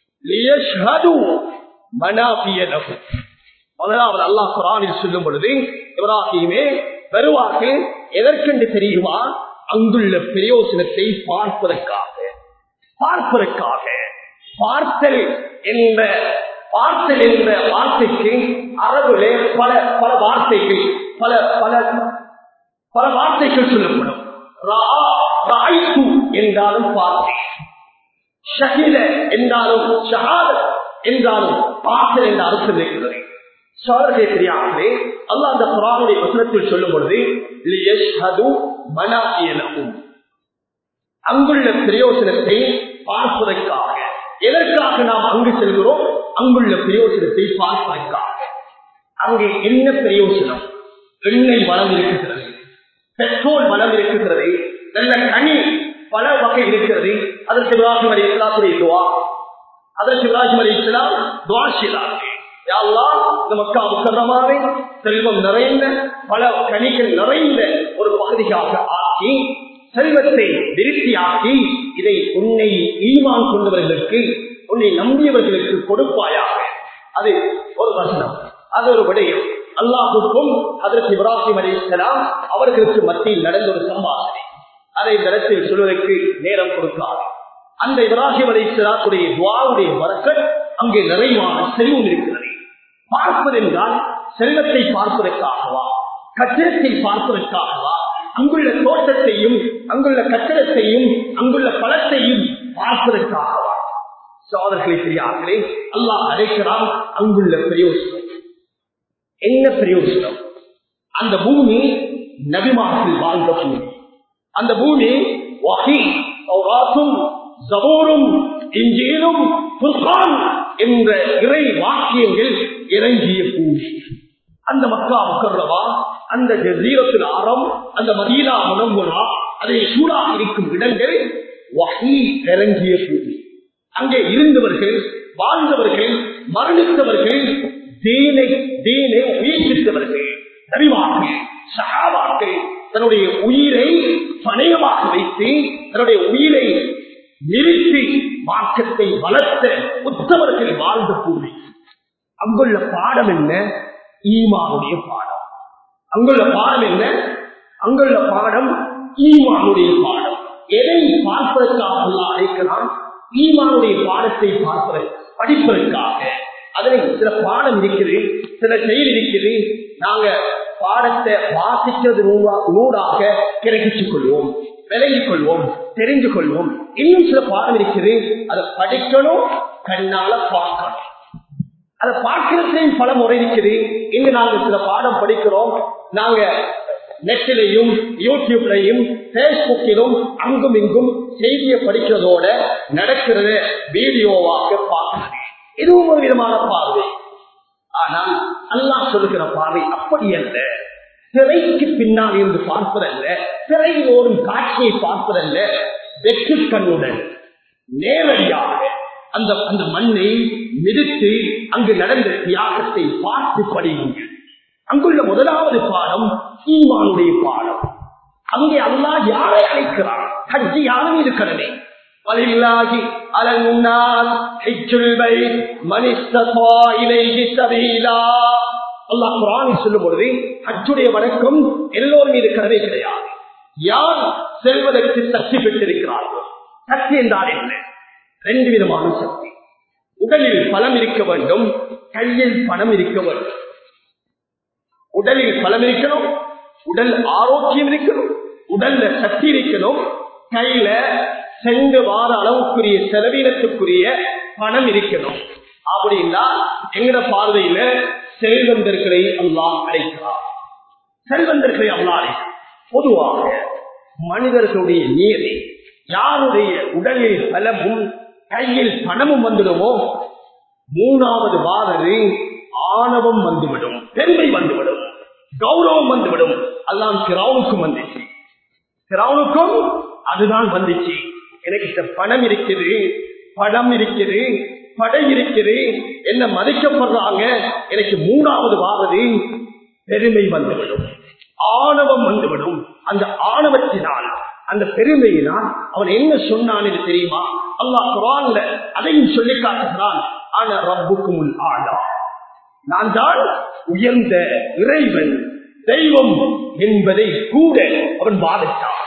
S2: முதலாவது அல்லாஹ் குரானில் சொல்லும் பொழுது இவராகியுமே வருவார்கள் எதற்கென்று தெரியுமா அங்குள்ள பிரயோசனத்தை பார்ப்பதற்காக பார்ப்பதற்காக பார்த்தல் என்ற பார்த்தல் என்ற வார்த்தைக்கு அரபுலே பல பல வார்த்தைகள் பல பல பல வார்த்தைகள் சொல்லப்படும் என்றாலும் பார்த்தேன் ஷஹித என்றாலும் ஷஹாத என்றாலும் பார்த்தல் என்ற அர்த்தம் இருக்கிறது சோழர்களே தெரியாமலே அல்லாஹ் அந்த குரானுடைய வசனத்தில் சொல்லும் பொழுது லியஷ்ஹது மனாசியலஹும் அங்குள்ள பிரயோசனத்தை பார்ப்பதற்காக எதற்காக நாம் அங்கு செல்கிறோம் அங்குள்ள பிரயோசனத்தை பார்ப்பதற்காக அங்கே என்ன பிரயோசனம் எண்ணெய் வளம் இருக்கிறது பெட்ரோல் வளம் இருக்கிறது நல்ல கனி பல வகை இருக்கிறது அதற்கு இப்ராஹிம் அலி இஸ்லாத்துடைய துவா அதற்கு இப்ராஹிம் அலி இஸ்லாம் துவா செய்தார்கள் யா அல்லாஹ், இந்த மக்கா முக்கரமாவை செல்வம் நிறைந்த பல கனிகள் நிறைந்த ஒரு பகுதியாக ஆக்கி செல்வத்தை விருத்தியாக்கி இதை உன்னை ஈமான் கொண்டவர்களுக்கு உன்னை நம்பியவர்களுக்கு கொடுப்பாயாக அது ஒரு வசனம் அது ஒரு விடயம் அல்லாஹுக்கும் அதற்கு இப்ராஹிம் அலிஸ்லாம் அவர்களுக்கு மத்தியில் நடந்த ஒரு சம்பாஷணை அதை இந்த இடத்தில் சொல்வதற்கு நேரம் கொடுக்காது அந்த இப்ராஹிம் அலிஸ்லாத்துடைய துவாவுடைய வரக்கல் அங்கே நிறைவான செல்வம் இருக்கிறது பார்ப்பதென்றால் செல்வத்தை பார்ப்பதற்காகவா கட்டிடத்தை பார்ப்பதற்காகவா அங்குள்ள தோட்டத்தையும் அங்குள்ள கட்டிடத்தையும் அங்குள்ள பழத்தையும் பார்ப்பதற்காகவா சோதர்களை பெரியார்களே அல்லாஹ் அழைக்கிறான் அங்குள்ள பிரயோசனம் என்ன பிரயோஜனம் அந்த பூமி நபிமார்கள் வாழ்ந்த பூமி அந்த பூமி வகை சௌராத்தும் ஜபூரும் இஞ்சீலும் குர்ஆன் என்ற இறை வாக்கியங்கள் இறங்கிய பூமி அந்த மக்கா முக்கர்ரவா அந்த ஜசீரத்தில் ஆரம் அந்த மதீனா முனங்குனா அதை சூடாக இருக்கும் இடங்கள் வகை இறங்கிய பூமி அங்கே இருந்தவர்கள் வாழ்ந்தவர்கள் மரணித்தவர்கள் தீனை தீனை உயிர்ப்பித்தவர்கள் நபிமார்கள் சகாபாக்கள் தன்னுடைய உயிரை பணயமாக வைத்து தன்னுடைய உயிரை நிறுத்தி மார்க்கத்தை வளர்த்த உத்தவர்கள் வாழ்ந்த பூமி அங்குள்ள பாடம் என்ன ஈமானுடைய பாடம் அங்குள்ள பாடம் என்ன அங்குள்ள பாடம் ஈமானுடைய பாடம் எதை பார்ப்பதற்காக அல்லாஹ் அழைக்கிறான் ஈமானுடைய பாடத்தை பார்ப்பது படிப்பதற்காக அதில் சில பாடம் இருக்குது சில செயல் இருக்குது நாங்க பாடத்தை வாசிக்கிறது நூலா- நூலாக கிரகிச்சுக் கொள்வோம் விலகிக் கொள்வோம் தெரிந்து கொள்வோம் இன்னும் சில பாடம் இருக்குது அதை படிக்கணும் கண்ணால பார்க்கணும் அதை பார்க்கிறதுலையும் பல முறை இருக்குது இங்கு நாங்க சில பாடம் படிக்கிறோம் நாங்க நெட்டிலையும் யூடியூப்லையும் பேஸ்புக்கிலும் அங்கும் இங்கும் செய்தியை படிக்கிறதோட நடக்கிறத வீடியோவாக பார்க்கிறது இதுவும் ஒரு விதமான பார்வை ஆனால் அல்லாஹ் சொல்லுகிற பார்வை அப்படி அல்ல திரைக்கு பின்னால் இருந்து பார்ப்பதல்ல திரையில் ஓடும் காட்சியை பார்ப்பதல்ல வெற்றி கண்ணுடன் நேரடியாக அந்த அந்த மண்ணை மிதித்து அங்கு நடந்த தியாகத்தை பார்த்து படியுங்கள் அங்குள்ள முதலாவது பாடம் ஈமானுடைய பாடம் அங்கே அல்லாஹ் யாரை அழைக்கிறான் ஹஜ்ஜி யாரும் இருக்கிறதே வலில்லாஹி அலன்னாஸ் ஹஜ்ஜுல் பைத் மன் இஸ்தஃபா இலைஹி சபீலா அல்லாஹ் குர்ஆனில் சொல்லும் பொழுது ஹஜ்ஜுடைய வணக்கம் எல்லோரும் மீது கடமை கிடையாது யார் செல்வதற்கு சக்தி பெற்றிருக்கிறார்கள் சக்தி என்றால் என்ன ரெண்டு விதமான சக்தி உடலில் பலம் இருக்க வேண்டும் கையில் பணம் இருக்க வேண்டும் உடலில் பலம் இருக்கணும் உடல் ஆரோக்கியம் இருக்கணும் உடல்ல சக்தி இருக்கணும் கையில சென்று வார அளவுக்குரிய செலவினத்துக்குரிய பணம் இருக்கணும் அப்படின்னா எங்கட பார்வையில செல்வந்தர்களை அல்லாஹ் அழைக்கிறார் செல்வந்தர்களை அல்லாஹ் அழைக்கிறார் பொதுவாக மனிதர்களுடைய நியதி யாருடைய உடலில் பலமும் கையில் பணமும் வந்துடுமோ மூணாவது வாரது ஆணவம் வந்துவிடும் பெருமை வந்துவிடும் கௌரவம் வந்துவிடும் அல்லாம் கிராவுக்கும் வந்துச்சு கிராவுக்கும் அதுதான் வந்துச்சு எனக்கு இந்த பணம் இருக்குது படம் இருக்குது படை இருக்குது என்ன மதிக்கப்படுறாங்க எனக்கு மூணாவது வாரது பெருமை வந்துவிடும் ஆணவம் வந்துவிடும் அந்த ஆணவத்தினால் அந்த பெருமையினால் அவன் என்ன சொன்னான் என்று தெரியுமா அல்லாஹ் குரான்ல அதையும் சொல்லி காட்டுகிறான் ஆனா ரப்புக்கும் ஆளா நான் தான் உயர்ந்த இறைவன் தெய்வம் என்பதை கூட அவன் பாதித்தான்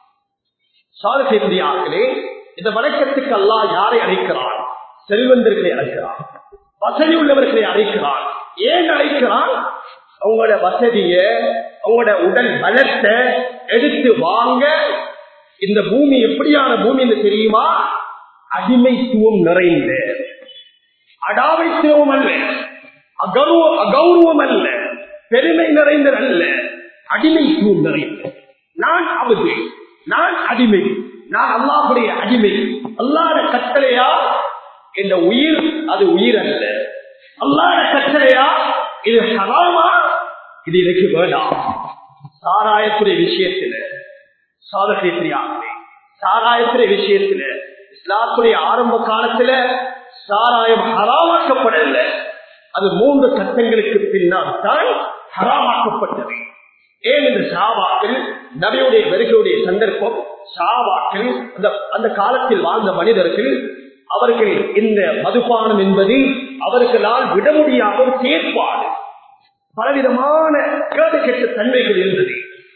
S2: சாதகையார்களே இந்த வணக்கத்துக்கு அல்லாஹ் யாரை அழைக்கிறான் செல்வந்தர்களை அழைக்கிறான் வசதி உள்ளவர்களை அழைக்கிறான் ஏன் அழைக்கிறான் உங்களோட வசதிய உங்களோட உடல் பலத்தை எடுத்து வாங்க இந்த பூமி எப்படியான பூமி என்று தெரியுமா அடிமைத்துவம் நிறைந்த அடாவைத்துவம் அல்ல அகௌரவ அகௌரவம் அல்ல பெருமை நிறைந்ததல்ல அடிமைத்துவம் நிறைந்த நான் அவது நான் அடிமை நான் அல்லாஹுடைய அடிமை அல்லாத கட்டளையா இந்த உயிர் அது உயிர் அல்ல அல்லாத கட்டளையா இது ஹராமா இது எனக்கு வேண்டாம் சாராயத்துடைய விஷயத்துல சாதகத்திரியாகவே சாராயத்துடைய விஷயத்துல இஸ்லாத்துடைய ஆரம்ப காலத்துல சாராயம் ஹராமாக்கப்படல அது மூன்று கட்டங்களுக்கு பின்னால் தான் ஹராமாக்கப்பட்டது ஏன் இந்த சாவாக்கள் நபியுடைய வருகையுடைய சந்தர்ப்பம் சாவாக்கள் அந்த அந்த காலத்தில் வாழ்ந்த மனிதர்கள் அவர்கள் இந்த மதுபானம் என்பது அவர்களால் விட முடியாத ஒரு செயற்பாடு பலவிதமான கேடு கெட்ட தன்மைகள் இருந்தது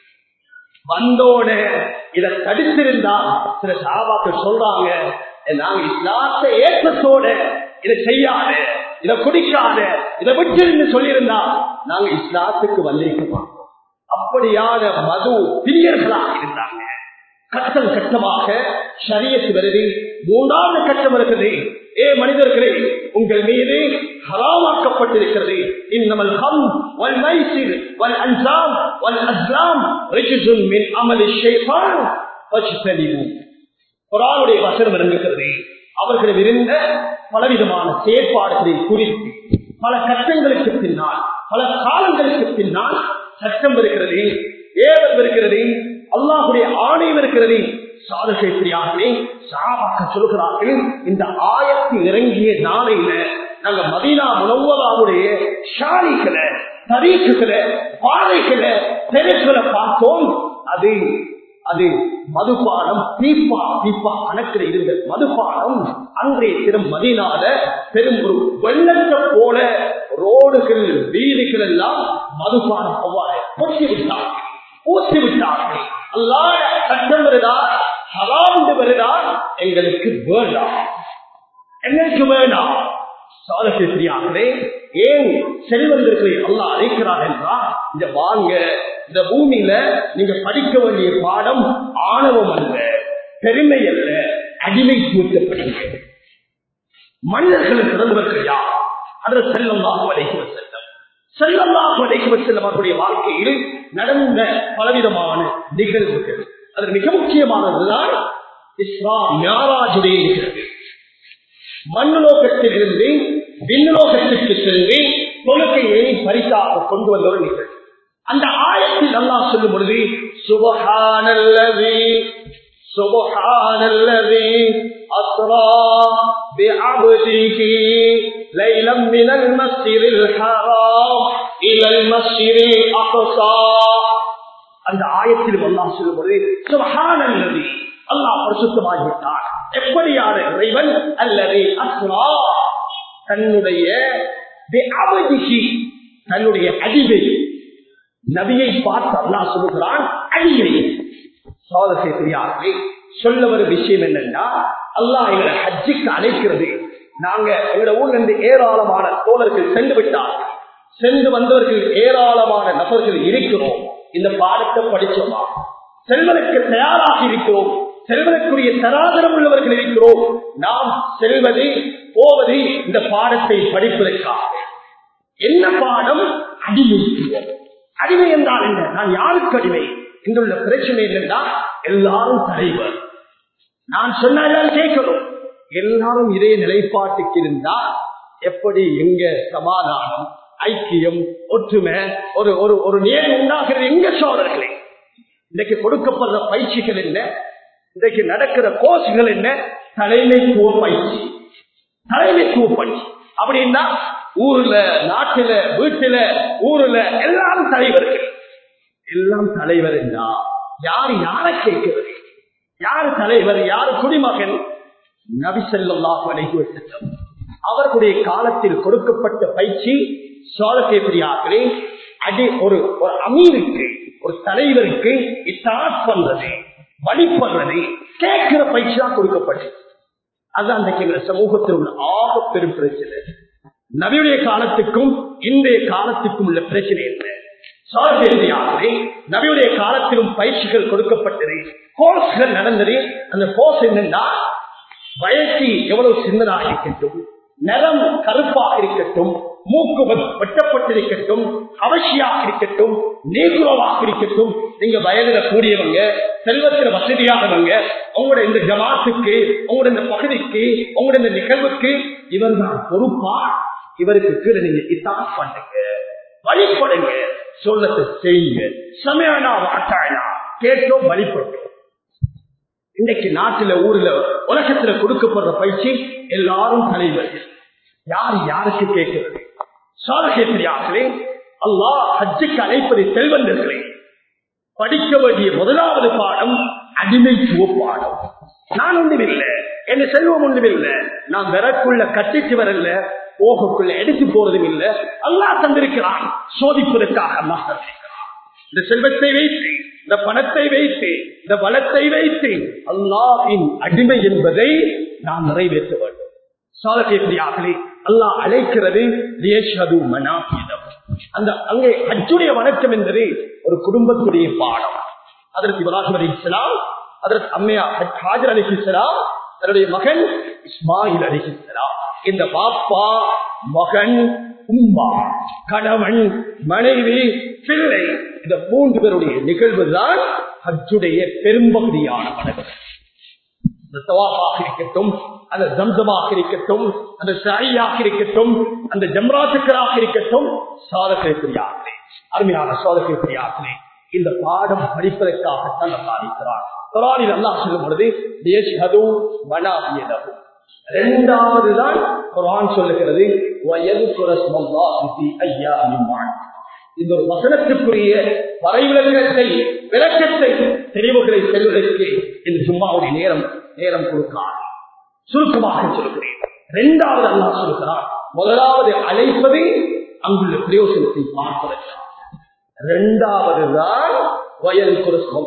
S2: வந்தோட இதை தடுத்திருந்தா சில சாபாக்கள் சொல்றாங்க நாங்க இஸ்லாத்த ஏற்றத்தோட இதை செய்யாத இதை குடிக்காத இதை விட்டு சொல்லியிருந்தா நாங்க இஸ்லாத்துக்கு வந்திருக்க மாட்டோம் அப்படியான மது பிரியர்களாக இருந்தாங்க கட்டம் கட்டமாக சரியத்து வருது மூன்றாவது கட்டம் இருக்குது ஏ மனிதர்களே உங்கள் மீது ஹராமாக்கப்பட்டிருக்கிறது இன்னமல் ஹம் வல் மைசிர் வல் அன்சாம் வல் அஸ்லாம் ரிஜிசுன் மின் அமலி ஷைத்தான் ஃபஜ்தனிபு குர்ஆனுடைய வசனம் இருக்கிறது அவர்கள் இருந்த பலவிதமான செயற்பாடுகளை குறித்து பல கட்டங்களுக்கு பின்னால் பல காலங்களுக்கு பின்னால் சட்டம் இருக்கிறது ஏவல் இருக்கிறது அல்லாஹுடைய ஆணையம் இருக்கிறது சாதகத்திரியாகவே சாபாக்க சொல்கிறார்கள் இந்த ஆயத்து இறங்கிய நாளையில நாங்க மதீனா முனவராவுடைய ஷாலிகளை தரீக்குகளை பாதைகளை தெருக்களை பார்த்தோம் அது அது மதுபானம் தீப்பா தீப்பா கணக்கில் இருந்த மதுபானம் அன்றைய தினம் மதினால பெரும் ஒரு வெள்ளத்தை போல ரோடுகள் வீதிகள் எல்லாம் மதுபானம் அவ்வாறு கொட்டி விட்டார்கள் ஊற்றி விட்டார்கள் அல்லாத சட்டம் வருதா ஹராண்டு வருதா எங்களுக்கு வேண்டாம் எங்களுக்கு வேண்டாம் சாதகத்திரியாகவே ஏன் செல்வந்தர்களை அல்லா அழைக்கிறார் என்றால் இந்த வாங்க இந்த பூமியில நீங்க படிக்க வேண்டிய பாடம் ஆணவம் அல்ல பெருமை அல்ல அடிமை தூக்கப்படுங்க மன்னர்கள் பிறந்தவர்கள் யார் அதில் செல்லமாக அழைக்குவ செல்லம் செல்லமாக அழைக்குவ செல்லம் அவருடைய வாழ்க்கையில் நடந்த பலவிதமான நிகழ்வுகள் அதில் மிக முக்கியமானதுதான் இஸ்லாம் ஞாராஜுடைய நிகழ்வு மண்ணுலோகத்தில் இருந்து விண்ணுலோகத்திற்கு சென்று தொழுகையை பரிசாக கொண்டு வந்த ஒரு நிகழ்வு அந்த ஆயத்தில் அல்லா சொல்லும் பொழுது சுபஹானல்லதி சுபஹானல்லதி அஸ்ரா بعبده ليلا من المسجد الحرام إلى المسجد الأقصى அந்த ஆயத்தில் அல்லாஹ் சொல்லும் பொழுது சுபஹானல்லதி அல்லாஹ் பரிசுத்தமாகிவிட்டார் எப்படியான இறைவன் அல்லது அஸ்ரா தன்னுடைய தன்னுடைய அடிவை நபியை பார்த்து அல்லாஹ் சொல்லுகிறான் அடிவை சோதனை தெரியாதே சொல்ல வரும் விஷயம் என்னன்னா அல்லாஹ் எங்களை ஹஜ்ஜிக்கு அழைக்கிறது நாங்க எங்களோட ஊர்ல இருந்து ஏராளமான தோழர்கள் சென்று விட்டார்கள் சென்று வந்தவர்கள் ஏராளமான நபர்கள் இருக்கிறோம் இந்த பாடத்தை படிச்சோமா செல்வதற்கு தயாராக இருக்கிறோம் செல்வதற்குரிய தராதரம் உள்ளவர்கள் இருக்கிறோம் நாம் செல்வது போவது இந்த பாடத்தை படிப்பதற்காக என்ன பாடம் அடிமைத்துவம் அடிமை என்றால் என்ன நான் யாருக்கு அடிமை இங்குள்ள பிரச்சனை என்னன்னா எல்லாரும் தலைவர் நான் சொன்ன எல்லாரும் கேட்கணும் எல்லாரும் இதே நிலைப்பாட்டுக்கு இருந்தா எப்படி எங்க சமாதானம் ஐக்கியம் ஒற்றுமை ஒரு ஒரு ஒரு நேர் உண்டாகிறது எங்க சோதர்களே இன்னைக்கு கொடுக்கப்படுற பயிற்சிகள் என்ன இன்றைக்கு நடக்கிற கோர்ஸ்கள் என்ன தலைமைத்துவ பயிற்சி தலைமைத்துவ பயிற்சி அப்படின்னா ஊர்ல நாட்டுல வீட்டுல ஊர்ல எல்லாரும் தலைவர்கள் எல்லாம் தலைவர் என்றா யார் யார கேட்கிறது யாரு தலைவர் யாரு குடிமகன் நபி செல்லாஹ் அலைகுவசம் அவர்களுடைய காலத்தில் கொடுக்கப்பட்ட பயிற்சி சோழக்கேபரியாக்களே அடி ஒரு ஒரு அமீருக்கு ஒரு தலைவருக்கு இத்தாட் பண்றது வழிபடுறது கேட்கிற பயிற்சி தான் கொடுக்கப்பட்டது அது அன்றைக்கு சமூகத்தில் உள்ள ஆக பெரும் பிரச்சனை நபியுடைய காலத்துக்கும் இன்றைய காலத்துக்கும் உள்ள பிரச்சனை என்ன சாரதேசியாகவே நபியுடைய காலத்திலும் பயிற்சிகள் கொடுக்கப்பட்டது கோர்ஸ்கள் நடந்தது அந்த கோர்ஸ் என்னன்னா வயசு எவ்வளவு சின்னதாக இருக்கட்டும் நிறம் கருப்பாக இருக்கட்டும் மூக்கு வெ- வெட்டப்பட்டிருக்கட்டும் அவசியாக இருக்கட்டும் நீக்குறவாக இருக்கட்டும் நீங்க வயதுல கூடியவங்க செல்வத்துல வசதியானவங்க உங்களோட இந்த ஜமாத்துக்கு உங்களோட இந்த பகுதிக்கு உங்களோட இந்த நிகழ்வுக்கு இவர் தான் பொறுப்பா இவருக்கு கீழே நீங்க இதான் பண்ணுங்க வழிபடுங்க சொல்லத்தை செய்யுங்க சமயானா வாட்டாயனா கேட்டோம் வழிபட்டோம் இன்னைக்கு நாட்டுல ஊர்ல உலகத்துல கொடுக்கப்படுற பயிற்சி எல்லாரும் தலைவர்கள் யார் யாருக்கு கேட்கிறது சாரகேத்திரியார்களே அல்லாஹ் ஹஜ்ஜுக்கு அழைப்பதை செல்வந்தர்களே படிக்க வேண்டிய முதலாவது பாடம் அடிமைத்துவ பாடம் நான் ஒன்றுமில்லை என் செல்வம் ஒன்றுமில்லை நான் விறக்குள்ள கட்டிட்டு வரல போகக்குள்ள எடுத்து போறதும் இல்லை அல்லாஹ் தந்திருக்கிறான் சோதிப்பதற்காக அல்லாஹ் தந்திருக்கிறான் இந்த செல்வத்தை வைத்து இந்த பணத்தை வைத்து இந்த வளத்தை வைத்து அல்லாஹின் அடிமை என்பதை நாம் நிறைவேற்ற வேண்டும் சாதகேத்திரியாகலே அல்லாஹ் அழைக்கிறது லியஷ்ஹது மனாபிதம். அந்த அங்கே ஹஜ்ஜுடைய வணக்கம் என்பது ஒரு குடும்பத்துடைய பாடம் அதற்கு இப்ராஹிம் அலி இஸ்லாம் அதற்கு அம்மையா ஹாஜர் அலி இஸ்லாம் தன்னுடைய மகன் இஸ்மாயில் அலி இஸ்லாம் இந்த பாப்பா மகன் உம்மா கணவன் மனைவி பிள்ளை இந்த மூன்று பேருடைய நிகழ்வு தான் ஹஜ்ஜுடைய பெரும்பகுதியான வணக்கம் அந்த தவாஃபாக இருக்கட்டும் அந்த ஜம்சமாக இருக்கட்டும் அந்த சாயாக இருக்கட்டும் அந்த ஜம்ராத்துக்கராக இருக்கட்டும் சாதகத்திரியாகவே அருமையான சாதகத்திரியாகவே இந்த பாடம் படிப்பதற்காகத்தான் நல்லா இருக்கிறார் குரானில் அல்லாஹ் சொல்லும் பொழுது தேஷ்ஹது மனாபியதகு இரண்டாவது தான் குரான் சொல்லுகிறது வயது குரஸ்மல்லாஹி ஐயாமின் இந்த ஒரு வசனத்துக்குரிய வரைவிலக்கத்தை விளக்கத்தை தெரிவுகளை செல்வதற்கு இந்த சும்மாவுடைய நேரம் நேரம் கொடுக்கிறார் சுருக்கமாக சொல்கிறேன் இரண்டாவது அல்லா சொல்கிறார் முதலாவது அழைப்பதை அங்குள்ள பிரயோசனத்தை பார்ப்பதற்காக இரண்டாவது தான் வயல்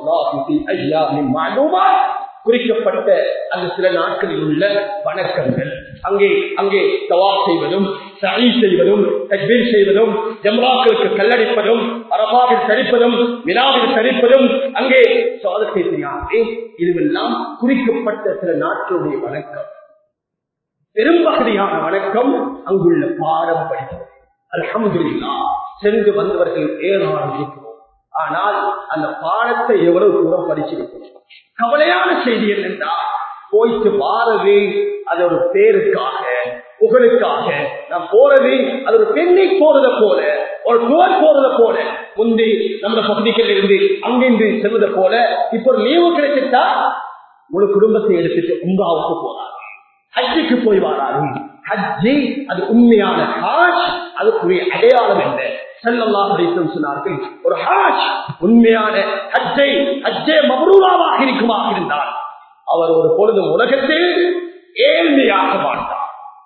S2: குறிக்கப்பட்ட அந்த சில நாட்களில் உள்ள வணக்கங்கள் அங்கே அங்கே தவா செய்வதும் சரி செய்வதும் தக்பீர் செய்வதும் ஜம்ராக்களுக்கு கல்லடிப்பதும் அரபாவில் தரிப்பதும் வினாவில் தரிப்பதும் அங்கே சாதத்தை செய்யாதே இதுவெல்லாம் குறிக்கப்பட்ட சில நாட்களுடைய வணக்கம் பெரும்பகுதியான வணக்கம் அங்குள்ள பாடம் படித்தது அல்ஹம்துலில்லா சென்று வந்தவர்கள் ஏராளம் இருக்கிறோம் ஆனால் அந்த பாடத்தை எவ்வளவு தூரம் படிச்சிருக்கிறோம் கவலையான செய்தி என்னென்றா போயிட்டு வாரது அது ஒரு பேருக்காக புகழுக்காக நான் போறது அது ஒரு பெண்ணை போறத போல ஒரு புகழ் போறத போல முந்தி நம்ம பகுதிகளில் இருந்து அங்கிருந்து செல்வதை போல இப்போ ஒரு லீவு கிடைச்சிட்டா ஒரு குடும்பத்தை எடுத்துட்டு உங்காவுக்கு போறாங்க ஹஜ்ஜுக்கு போய் வராரு ஹஜ்ஜி அது உண்மையான ஹாஜ் அதுக்குரிய அடையாளம் என்ன செல்லல்லாஹ் அலைஹிஸ்ஸலாம் சொன்னார்கள் ஒரு ஹாஜ் உண்மையான ஹஜ்ஜை ஹஜ்ஜே மபரூராவாக இருக்குமாக இருந்தால் அவர் ஒரு பொழுதும் உலகத்தில் ஏழ்மையாக மாட்டார்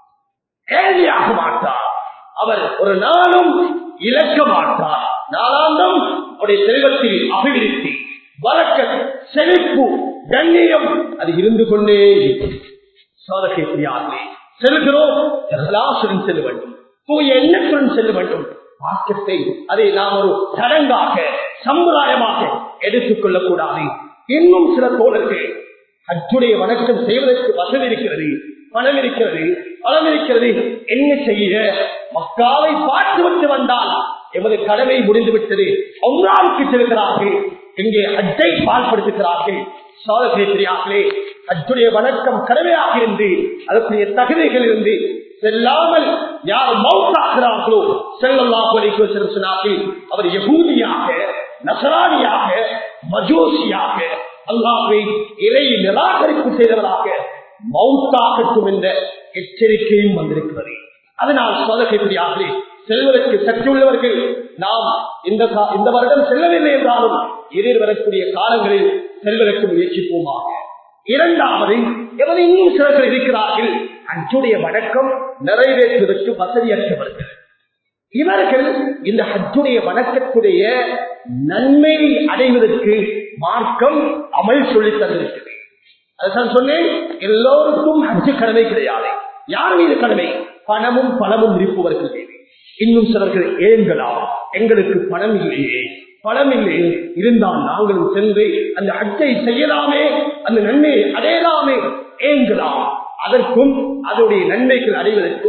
S2: ஏழ்மையாக மாட்டார் அவர் ஒரு நாளும் இழக்க மாட்டார் நாளாந்தம் அவருடைய செல்வத்தில் அபிவிருத்தி வழக்க செழிப்பு கண்ணியம் அது இருந்து கொண்டே இருக்கும் சாதகை புரியாதே செல்கிறோம் எல்லாசுடன் செல்ல வேண்டும் தூய எண்ணத்துடன் செல்ல வேண்டும் மார்க்கத்தை அதை நாம் ஒரு சடங்காக சம்பிரதாயமாக எடுத்துக் கொள்ளக்கூடாது இன்னும் சில தோழர்கள் அச்சுடைய வணக்கம் செய்வதற்கு வசதி இருக்கிறது பணம் இருக்கிறது பணம் இருக்கிறது என்ன செய்ய மக்காவை பார்த்து விட்டு வந்தால் எமது கடமை முடிந்து விட்டது ஒன்றாவுக்கு செல்கிறார்கள் இங்கே அஜை பால்படுத்துகிறார்கள் சாதனை தெரியார்களே அச்சுடைய வணக்கம் கடமையாக இருந்து அதற்குரிய தகுதிகள் இருந்து செல்லாமல் யார் மௌத்தாகிறார்களோ செல்லல்லாஹு சொன்னார்கள் அவர் யகூதியாக நசராணியாக மஜோசியாக அல்லாஹை இறை நிராகரிப்பு செய்தவராக மௌத்தாகட்டும் என்ற எச்சரிக்கையும் வந்திருக்கிறது அதனால் சோதகைப்படியாகவே செல்வதற்கு சற்றுள்ளவர்கள் நாம் இந்த கா- இந்த வருடம் செல்லவில்லை என்றாலும் எதிர் வரக்கூடிய காலங்களில் செல்வதற்கு முயற்சிப்போமாக இரண்டாவது எவர் இன்னும் சிலர்கள் இருக்கிறார்கள் அச்சுடைய வணக்கம் நிறைவேற்றுவதற்கு வசதியற்றவர்கள் இவர்கள் இந்த ஹஜ்ஜுடைய வணக்கத்துடைய நன்மையை அடைவதற்கு மார்க்கம் அமல் சொல்லி தந்திருக்கிறது அதுதான் சொன்னேன் எல்லோருக்கும் ஹஜ்ஜு கடமை கிடையாது யார் மீது கடமை பணமும் பணமும் இருப்பவர்கள் மீது இன்னும் சிலர்கள் ஏங்கலாம் எங்களுக்கு பணம் இல்லையே பணம் இல்லையே இருந்தால் நாங்களும் சென்று அந்த ஹஜ்ஜை செய்யலாமே அந்த நன்மையை அடையலாமே ஏங்கலாம் அதற்கும் அதனுடைய நன்மைகள் அடைவதற்கும்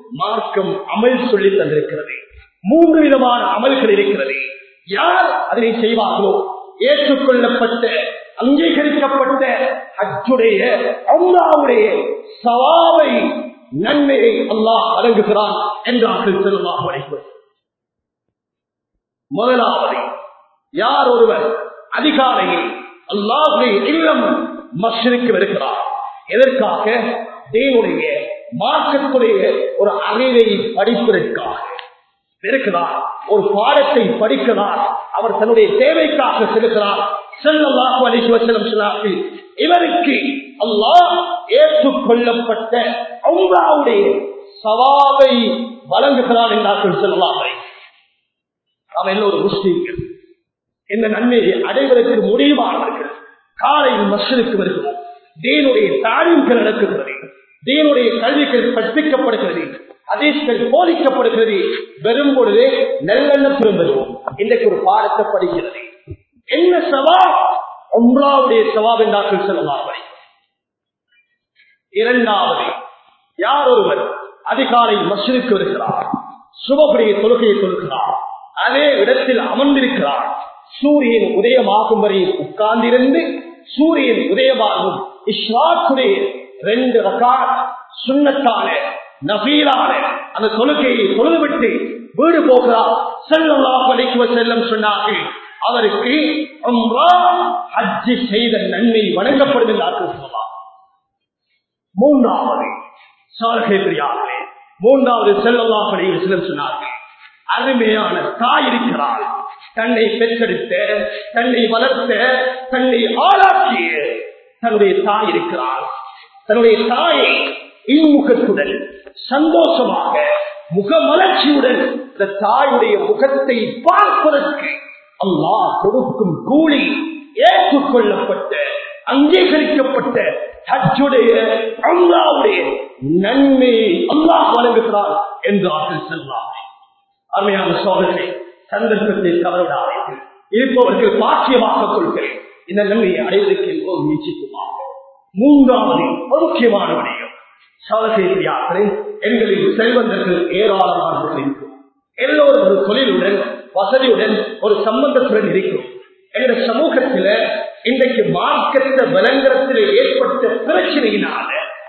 S2: மார்க்கம் அமல் சொல்லி தந்திருக்கிறது மூன்று விதமான அமல்கள் இருக்கிறது யார் அதனை செய்வார்களோ ஏற்றுக்கொள்ளப்பட்ட அங்கீகரிக்கப்பட்ட அச்சுடைய அல்லாவுடைய சவாவை நன்மையை அல்லாஹ் வழங்குகிறான் என்றார்கள் செல்வாக வரைக்கும் முதலாவது யார் ஒருவர் அதிகாலையில் அல்லாஹுடைய இல்லம் மஸ்ஜிதுக்கு வருகிறார் எதற்காக தேவனுடைய மார்க்கத்துடைய ஒரு அறிவை படிப்பதற்காக இருக்கிறார் ஒரு பாடத்தை படிக்கிறார் அவர் தன்னுடைய தேவைக்காக செலுகிறார் செல்லல்லாஹு அலைஹி வஸல்லம் சொன்னார்கள் இவருக்கு அல்லாஹ் ஏற்றுக்கொள்ளப்பட்ட அல்லாவுடைய சவாவை வழங்குகிறார் என்றார்கள் செல்லல்லாஹு நாம் எல்லோரும் முஸ்லீம்கள் இந்த நன்மையை அடைவதற்கு முடிவானவர்கள் காலையில் மஸ்ஜிதுக்கு வருகிறோம் தேனுடைய தாரீம்கள் நடக்குகிறது தேனுடைய கல்விகள் கற்பிக்கப்படுகிறது அதீஸ்கள் போதிக்கப்படுகிறது வெறும் பொழுது நல்லெண்ண திரும்புவோம் இன்றைக்கு ஒரு பாடத்தை படிக்கிறது என்ன சவா உம்ராவுடைய சவாப் என்றார்கள் செல்வார்கள் இரண்டாவது யார் ஒருவர் அதிகாலை மஸ்ஜிதுக்கு வருகிறார் சுபபுடைய தொழுகையை தொழுகிறார் அதே இடத்தில் அமர்ந்திருக்கிறார் சூரியன் உதயமாகும் வரை உட்கார்ந்திருந்து சூரியன் உதயமாகும் இஸ்லாத்துடைய ரெண்டு ரகாத் சுண்ணத்தான நபீலான அந்த தொழுகையை தொழுதுவிட்டு வீடு போகிறார் செல்லல்லா படிக்குவ செல்லம் சொன்னார்கள் அவருக்கு ஹஜ்ஜி செய்த நன்மை வழங்கப்படும் என்றார்கள் சொல்லலாம் மூன்றாவது சார்கை பிரியார்களே மூன்றாவது செல்லல்லா படிக்குவ செல்லம் சொன்னார்கள் அருமையான தாய் இருக்கிறாள் தன்னை பெற்றெடுத்த தன்னை வளர்த்த தன்னை ஆளாக்கிய தன்னுடைய தாய் இருக்கிறாள் தன்னுடைய தாயை இன்முகத்துடன் சந்தோஷமாக முகமலர்ச்சியுடன் இந்த தாயுடைய முகத்தை பார்ப்பதற்கு அல்லாஹ் கொடுக்கும் கூலி ஏற்றுக்கொள்ளப்பட்ட அங்கீகரிக்கப்பட்ட ஹஜ்ஜுடைய அல்லாவுடைய நன்மையை அல்லாஹ் வழங்குகிறார் என்றார்கள் செல்வார்கள் அருமையான சோதனை சந்தர்ப்பத்தை தவறுவிடாதீர்கள் இருப்பவர்கள் பாக்கியமாக கொள்கிறேன் இந்த நன்மையை அடைவதற்கு ஒரு முயற்சிக்குமாக மூன்றாவது முக்கியமான விடயம் சோதனை எங்களில் செல்வந்தர்கள் ஏராளமானவர்கள் இருக்கும் எல்லோரும் ஒரு தொழிலுடன் வசதியுடன் ஒரு சம்பந்தத்துடன் இருக்கும் எங்களுடைய சமூகத்தில இன்றைக்கு மார்க்கெட்ட விளங்கரத்தில் ஏற்பட்ட பிரச்சனையினால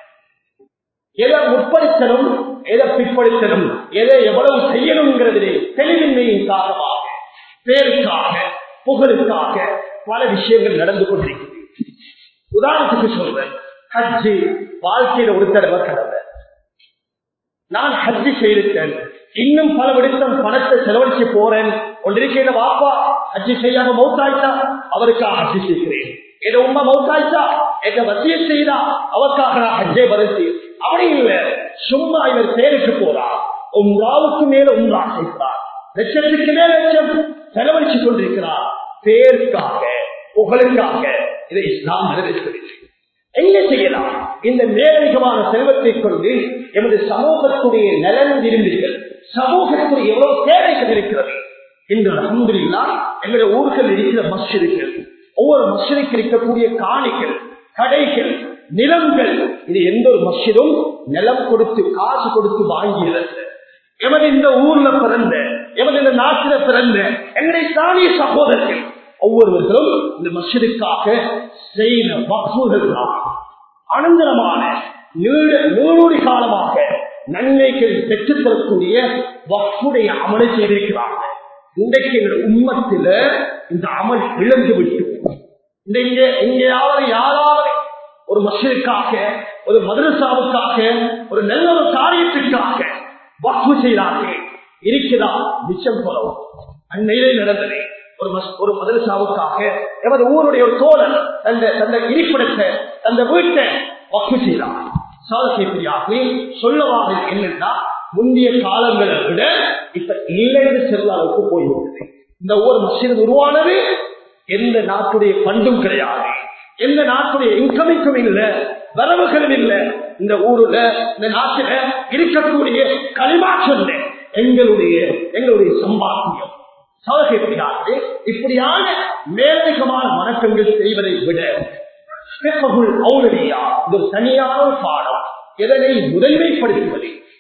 S2: எதை முற்படுத்தணும் எதை பிற்படுத்தணும் எதை எவ்வளவு செய்யணுங்கிறதிலே தெளிவின்மையின் காரணமாக பேருக்காக புகழுக்காக பல விஷயங்கள் நடந்து கொண்டிருக்கிறது உதாரணத்துக்கு சொல்றேன் ஹஜ்ஜி வாழ்க்கையில ஒரு தடவை கடவை நான் ஹஜ்ஜி செய்திருக்கேன் இன்னும் பல விடுத்தம் பணத்தை செலவழிச்சு போறேன் ஒன்றிருக்கிற வாப்பா ஹஜ்ஜி செய்யாம மௌத்தாயிட்டா அவருக்காக ஹஜ்ஜி செய்கிறேன் என் உண்மை மௌத்தாயிட்டா எங்க வசிய செய்தா அவருக்காக நான் ஹஜ்ஜை வருத்தி அப்படி இல்ல சும்மா இவர் தேருக்கு போறார் உம்ராவுக்கு மேல உம்ரா செய்கிறார் லட்சத்துக்கு மேல லட்சம் செலவழிச்சு கொண்டிருக்கிறார் பேருக்காக புகழுக்காக இதை இஸ்லாம் நிறைவேற்றவில்லை என்ன செய்யலாம் இந்த மேலதிகமான செல்வத்தை கொண்டு எமது சமூகத்துடைய நலன் விரும்புகள் சமூகத்துடைய எவ்வளவு தேவைகள் இருக்கிறது இன்று அலமதுல்லா எங்களுடைய ஊர்கள் இருக்கிற மஸ்ஜிதுகள் ஒவ்வொரு மஸ்ஜிதுக்கு இருக்கக்கூடிய காணிகள் கடைகள் நிலங்கள் இது எந்த ஒரு மஸ்ஜிதும் நிலம் கொடுத்து காசு கொடுத்து வாங்கியது எமது இந்த ஊர்ல பிறந்த எமது இந்த நாட்டில பிறந்த எங்களுடைய தானிய சகோதரர்கள் ஒவ்வொருவர்களும் இந்த மஸ்ஜிதுக்காக செய்த வக்குகள் அனந்தரமான நீட நீடூடி காலமாக நன்மைகள் பெற்றுத் தரக்கூடிய வக்குடைய அமலை செய்திருக்கிறார்கள் இன்றைக்கு எங்கள் உம்மத்தில இந்த அமல் இழந்து விட்டு இங்க எங்கேயாவது யாராவது ஒரு மசிதுக்காக ஒரு மதரசாவுக்காக ஒரு நல்ல ஒரு காரியத்திற்காக வக்கு செய்தார்கள் இருக்கிறதா மிச்சம் போலவும் அந்நிலை நடந்தது ஒரு ஒரு மதரசாவுக்காக எமது ஊருடைய ஒரு தோழர் தந்த தந்த இருப்பிடத்தை தந்த வீட்டை வக்கு செய்தார் சாதனை சொல்லவாக என்னன்னா முந்தைய காலங்களை விட இப்ப இல்லைன்னு செல்ல அளவுக்கு போய்விட்டது இந்த ஊர் மசித் உருவானது எந்த நாட்டுடைய பண்டும் கிடையாது எந்த நாட்டுடைய இன்கமிக்கும் இல்லை வரவுகளும் இல்லை இந்த ஊருல இந்த நாட்டில இருக்கக்கூடிய களிமா சொல்ல எங்களுடைய எங்களுடைய சம்பாத்தியம் சவகைப்படியாகவே இப்படியான மேலதிகமான வணக்கங்கள் செய்வதை விட அவுரடியா இது ஒரு தனியான ஒரு பாடம் எதனை முதன்மைப்படுத்துவது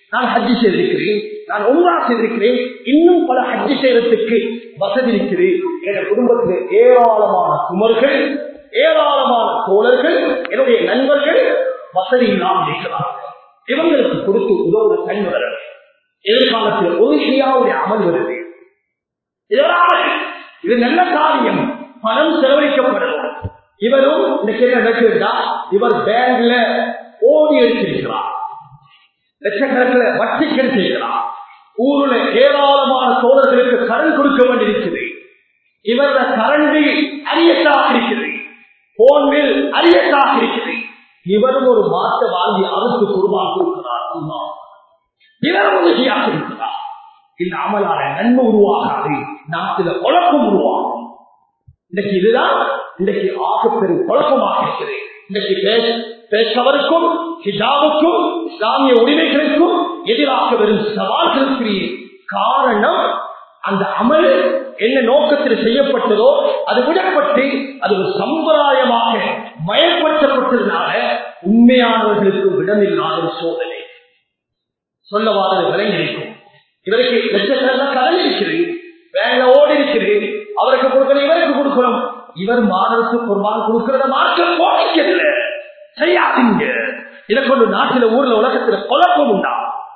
S2: நான் ஹஜ்ஜி செய்திருக்கிறேன் நான் உம்ரா செய்திருக்கிறேன் இன்னும் பல ஹஜ்ஜி செய்யறதுக்கு வசதி இருக்கிறேன் என் குடும்பத்தில் ஏராளமான குமர்கள் ஏராளமான தோழர்கள் என்னுடைய நண்பர்கள் வசதி இல்லாமல் இருக்கிறார்கள் இவங்களுக்கு கொடுத்து உதவுற கண்ணுவர்கள் எதிர்காலத்தில் ஒரு ஷியாவுடைய அமல் வருது இதனால் இது நல்ல காரியம் பணம் செலவழிக்கப்படும் இவரும் இன்னைக்கு என்ன நடக்குதுன்னா இவர் பேங்க்ல ஓடி எடுத்திருக்கிறார் லட்சக்கணக்கில் வட்டி கிடைத்திருக்கிறார் ஊருல ஏராளமான தோழர்களுக்கு கடன் கொடுக்க வேண்டியிருக்குது இவரது கரண்டு அரியத்தாக இருக்கிறது போன் பில் அரியத்தாக இருக்கிறது இவரும் ஒரு மாட்டை வாங்கி அறுத்து குருவாக இருக்கிறார் அல்லாஹ். இவரும் உதவியாக இருக்கிறார் இந்த அமலான நன்மை உருவாகாது நாட்டில குழப்பம் உருவாகும் இன்னைக்கு இதுதான் இன்னைக்கு ஆகப்பெரும் குழப்பமாக இருக்குது இன்னைக்கு பேச- பேசவருக்கும் ஹிஜாபுக்கும் இஸ்லாமிய உரிமைகளுக்கும் எதிராக வரும் சவால்களுக்குரிய காரணம் அந்த அமல் என்ன நோக்கத்தில் செய்யப்பட்டதோ அது விடப்பட்டு அது ஒரு சம்பிரதாயமாக மயப்பற்றப்பட்டதுனால உண்மையானவர்களுக்கு விடமில்லாத ஒரு சோதனை சொல்லவாதது விளங்கியிருக்கும் இவருக்கு லட்சக்கணக்கில் கடன் இருக்கிறது வேலை ஓடி இருக்கிறது அவருக்கு கொடுக்கணும் இவருக்கு கொடுக்கணும் இவர் மாதத்துக்கு ஒரு மாதம் கொடுக்கிறத மார்க்கம் போதிக்கிறது செய்யாதீங்க இதை கொண்டு நாட்டில ஊர்ல உலகத்துல குழப்பம் உண்டா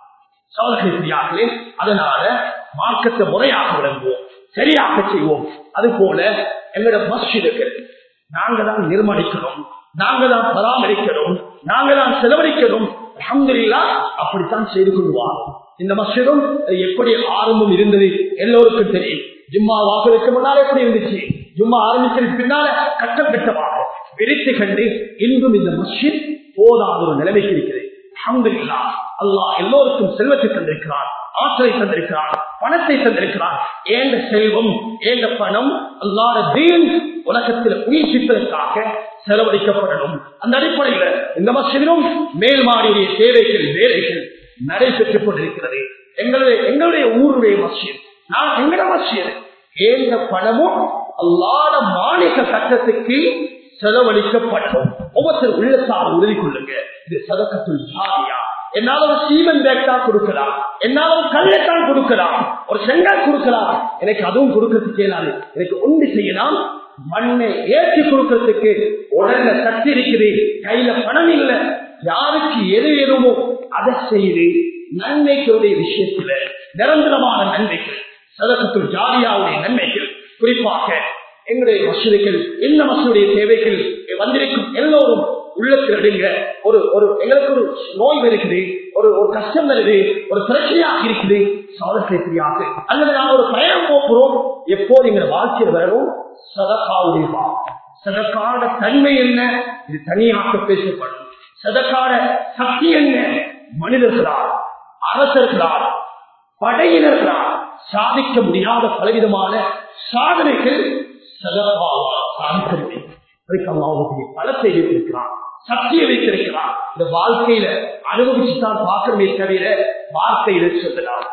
S2: சோதனை அதனால மார்க்கத்தை முறையாக விளங்குவோம் சரியாக செய்வோம் அது போல எங்களோட மஸ்ஜிதுக்கு நாங்க தான் நிர்மாணிக்கணும் நாங்க தான் பராமரிக்கணும் நாங்க தான் செலவழிக்கணும் அல்ஹம்துலில்லாஹ் அப்படித்தான் செய்து கொள்வார் இந்த மஸ்ஜிதும் எப்படி ஆரம்பம் இருந்தது எல்லோருக்கும் தெரியும் ஜும்மா வாக்குறதுக்கு முன்னால் எப்படி இருந்துச்சு ஜும்மா ஆரம்பிக்கிறதுக்கு பின்னால கட்டம் கட்டமாக விரித்து கண்டு இன்றும் இந்த மஸ்ஜித் போதாத ஒரு நிலைமைக்கு இருக்கிறது அல்ஹம்துலில்லாஹ் அல்லாஹ் எல்லோருக்கும் செல்வத்தை தந்திருக்கிறார் ஆற்றலை தந்திருக்கிறார் பணத்தை தந்திருக்கிறார் ஏந்த செல்வம் ஏந்த பணம் அல்லாத தீன் உலகத்தில் உயிர்ப்பிப்பதற்காக செலவழிக்கப்படணும் அந்த அடிப்படையில் இந்த மசிதிலும் மேல் மாடியுடைய சேவைகள் வேலைகள் நடைபெற்றுக் கொண்டிருக்கிறது எங்களுடைய எங்களுடைய ஊருடைய மசித் நான் எங்கட மசித் ஏந்த பணமும் அல்லாத மாநில சட்டத்துக்கு செலவழிக்கப்பட்டோம் ஒவ்வொருத்தர் உள்ளத்தால் உறுதி கொள்ளுங்க இது சதக்கத்துள் ஜாரியா என்னால ஒரு சீமன் பேக் தான் கொடுக்கலாம் என்னால ஒரு கல்லைத்தான் கொடுக்கலாம் ஒரு செங்கல் கொடுக்கலாம் எனக்கு அதுவும் கொடுக்கறதுக்கு இயலாது எனக்கு ஒன்று செய்யலாம் மண்ணை ஏற்றி கொடுக்கறதுக்கு உடல்ல சக்தி இருக்குது கையில பணம் இல்லை யாருக்கு எது வேணுமோ அதை செய்து நன்மைகளுடைய விஷயத்துல நிரந்தரமான நன்மைகள் சதக்கத்துள் ஜாரியாவுடைய நன்மைகள் குறிப்பாக எங்களுடைய மசூதிகள் என்ன மசூடைய தேவைகள் வந்திருக்கும் எல்லோரும் உள்ளத்தில் அடைங்க ஒரு ஒரு எங்களுக்கு ஒரு நோய் வருகிறது ஒரு ஒரு கஷ்டம் வருது ஒரு பிரச்சனையாக இருக்குது சாதத்திரியாக அல்லது நாம் ஒரு பயணம் போகிறோம் எப்போது எங்கள் வாழ்க்கையில் வரணும் சதக்காவுடைய சதக்கான தன்மை என்ன இது தனியாக பேசப்படும் சதக்கான சக்தி என்ன மனிதர்களால் அரசர்களால் படையினர்களால் சாதிக்க முடியாத பலவிதமான சாதனைகள் சதக்காவால் சாதிக்க முடியும் அதுக்கு அல்லாவுடைய பலத்தை வைத்திருக்கிறான் சக்தியை வைத்திருக்கிறான் இந்த வாழ்க்கையில அனுபவிச்சுதான் பார்க்கணுமே தவிர வார்த்தையில சொல்லலாம்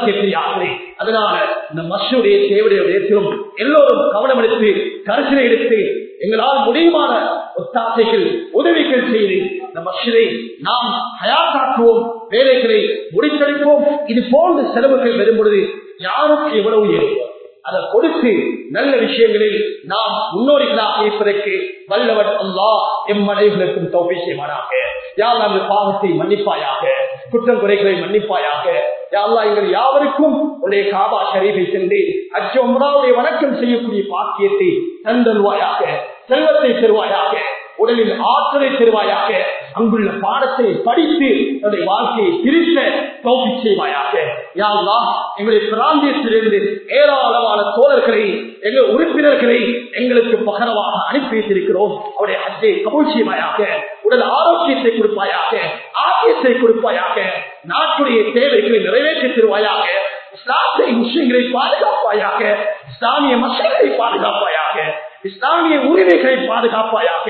S2: சோதனை அதனால இந்த மஷுடைய தேவையுடைய விடயத்திலும் எல்லோரும் கவனம் எடுத்து கருத்தினை எடுத்து எங்களால் முடியுமான ஒத்தாசைகள் உதவிகள் செய்து இந்த மஷிதை நாம் ஹயாத்தாக்குவோம் வேலைகளை முடித்தளிப்போம் இது போன்ற செலவுகள் வரும் பொழுது யாருக்கு எவ்வளவு ஏற்போம் அதை கொடுத்து நல்ல விஷயங்களில் நாம் முன்னோடிகளாக இருப்பதற்கு வல்லவன் அல்லா எம்மனைகளுக்கும் தௌபி செய்வானாக யார் அந்த பாவத்தை மன்னிப்பாயாக குற்றம் குறைகளை மன்னிப்பாயாக யாழ்லா எங்கள் யாவருக்கும் உடைய காபா ஷரீஃபை சென்று அச்சு ஒன்பதாவுடைய வணக்கம் செய்யக்கூடிய பாக்கியத்தை தந்தல்வாயாக செல்வத்தை தருவாயாக உடலில் ஆற்றலை தருவாயாக அங்குள்ள பாடத்தை படித்து தன்னுடைய வாழ்க்கையை திருத்த தோப்பி செய்வாயாக யாழ்லா எங்களுடைய பிராந்தியத்திலிருந்து ஏராளமான தோழர்களை எங்கள் உறுப்பினர்களை எங்களுக்கு பகரவாக அனுப்பி வைத்திருக்கிறோம் அவருடைய அச்சை கபூல் செய்வாயாக உடல் ஆரோக்கியத்தை கொடுப்பாயாக ஆக்கியத்தை கொடுப்பாயாக நாட்டுடைய தேவைகளை நிறைவேற்றி தருவாயாக இஸ்லாத்தை முஸ்லிம்களை பாதுகாப்பாயாக இஸ்லாமிய மசங்களை பாதுகாப்பாயாக இஸ்லாமிய உரிமைகளை பாதுகாப்பாயாக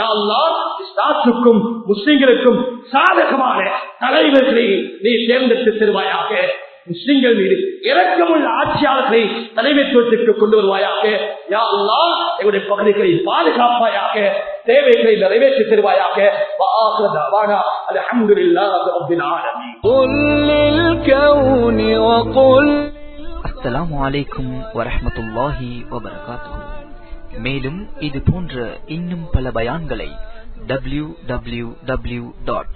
S2: இஸ்லாத்துக்கும் முஸ்லிம்களுக்கும் சாதகமான தலைவர்களை நீ தேர்ந்தெடுத்து தருவாயாக முஸ்லிம்கள் மீது இறக்கமுள்ள ஆட்சியாளர்களை தலைமைத்துவத்திற்கு கொண்டு வருவாயாக யா அல்லா எங்களுடைய பகுதிகளை பாதுகாப்பாயாக தேவைகளை நிறைவேற்றி தருவாயாக அல்ஹம்துலில்லாஹ் ரப்பில் ஆலமீன்
S3: قل للكون وقل
S4: அஸ்ஸலாமு அலைக்கும் வரஹ்மத்துல்லாஹி வபரகாத்துஹு மேலும் இது போன்ற இன்னும் பல பயான்களை டபிள்யூ டபிள்யூ டபிள்யூ டாட்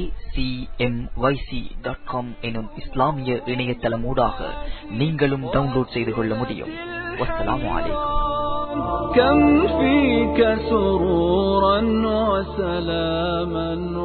S4: எனும் இஸ்லாமிய இணையதளமூடாக நீங்களும் டவுன்லோட் செய்து கொள்ள முடியும் வஸ்ஸலாமு அலைக்கும்
S3: كم فيك سرورا وسلاما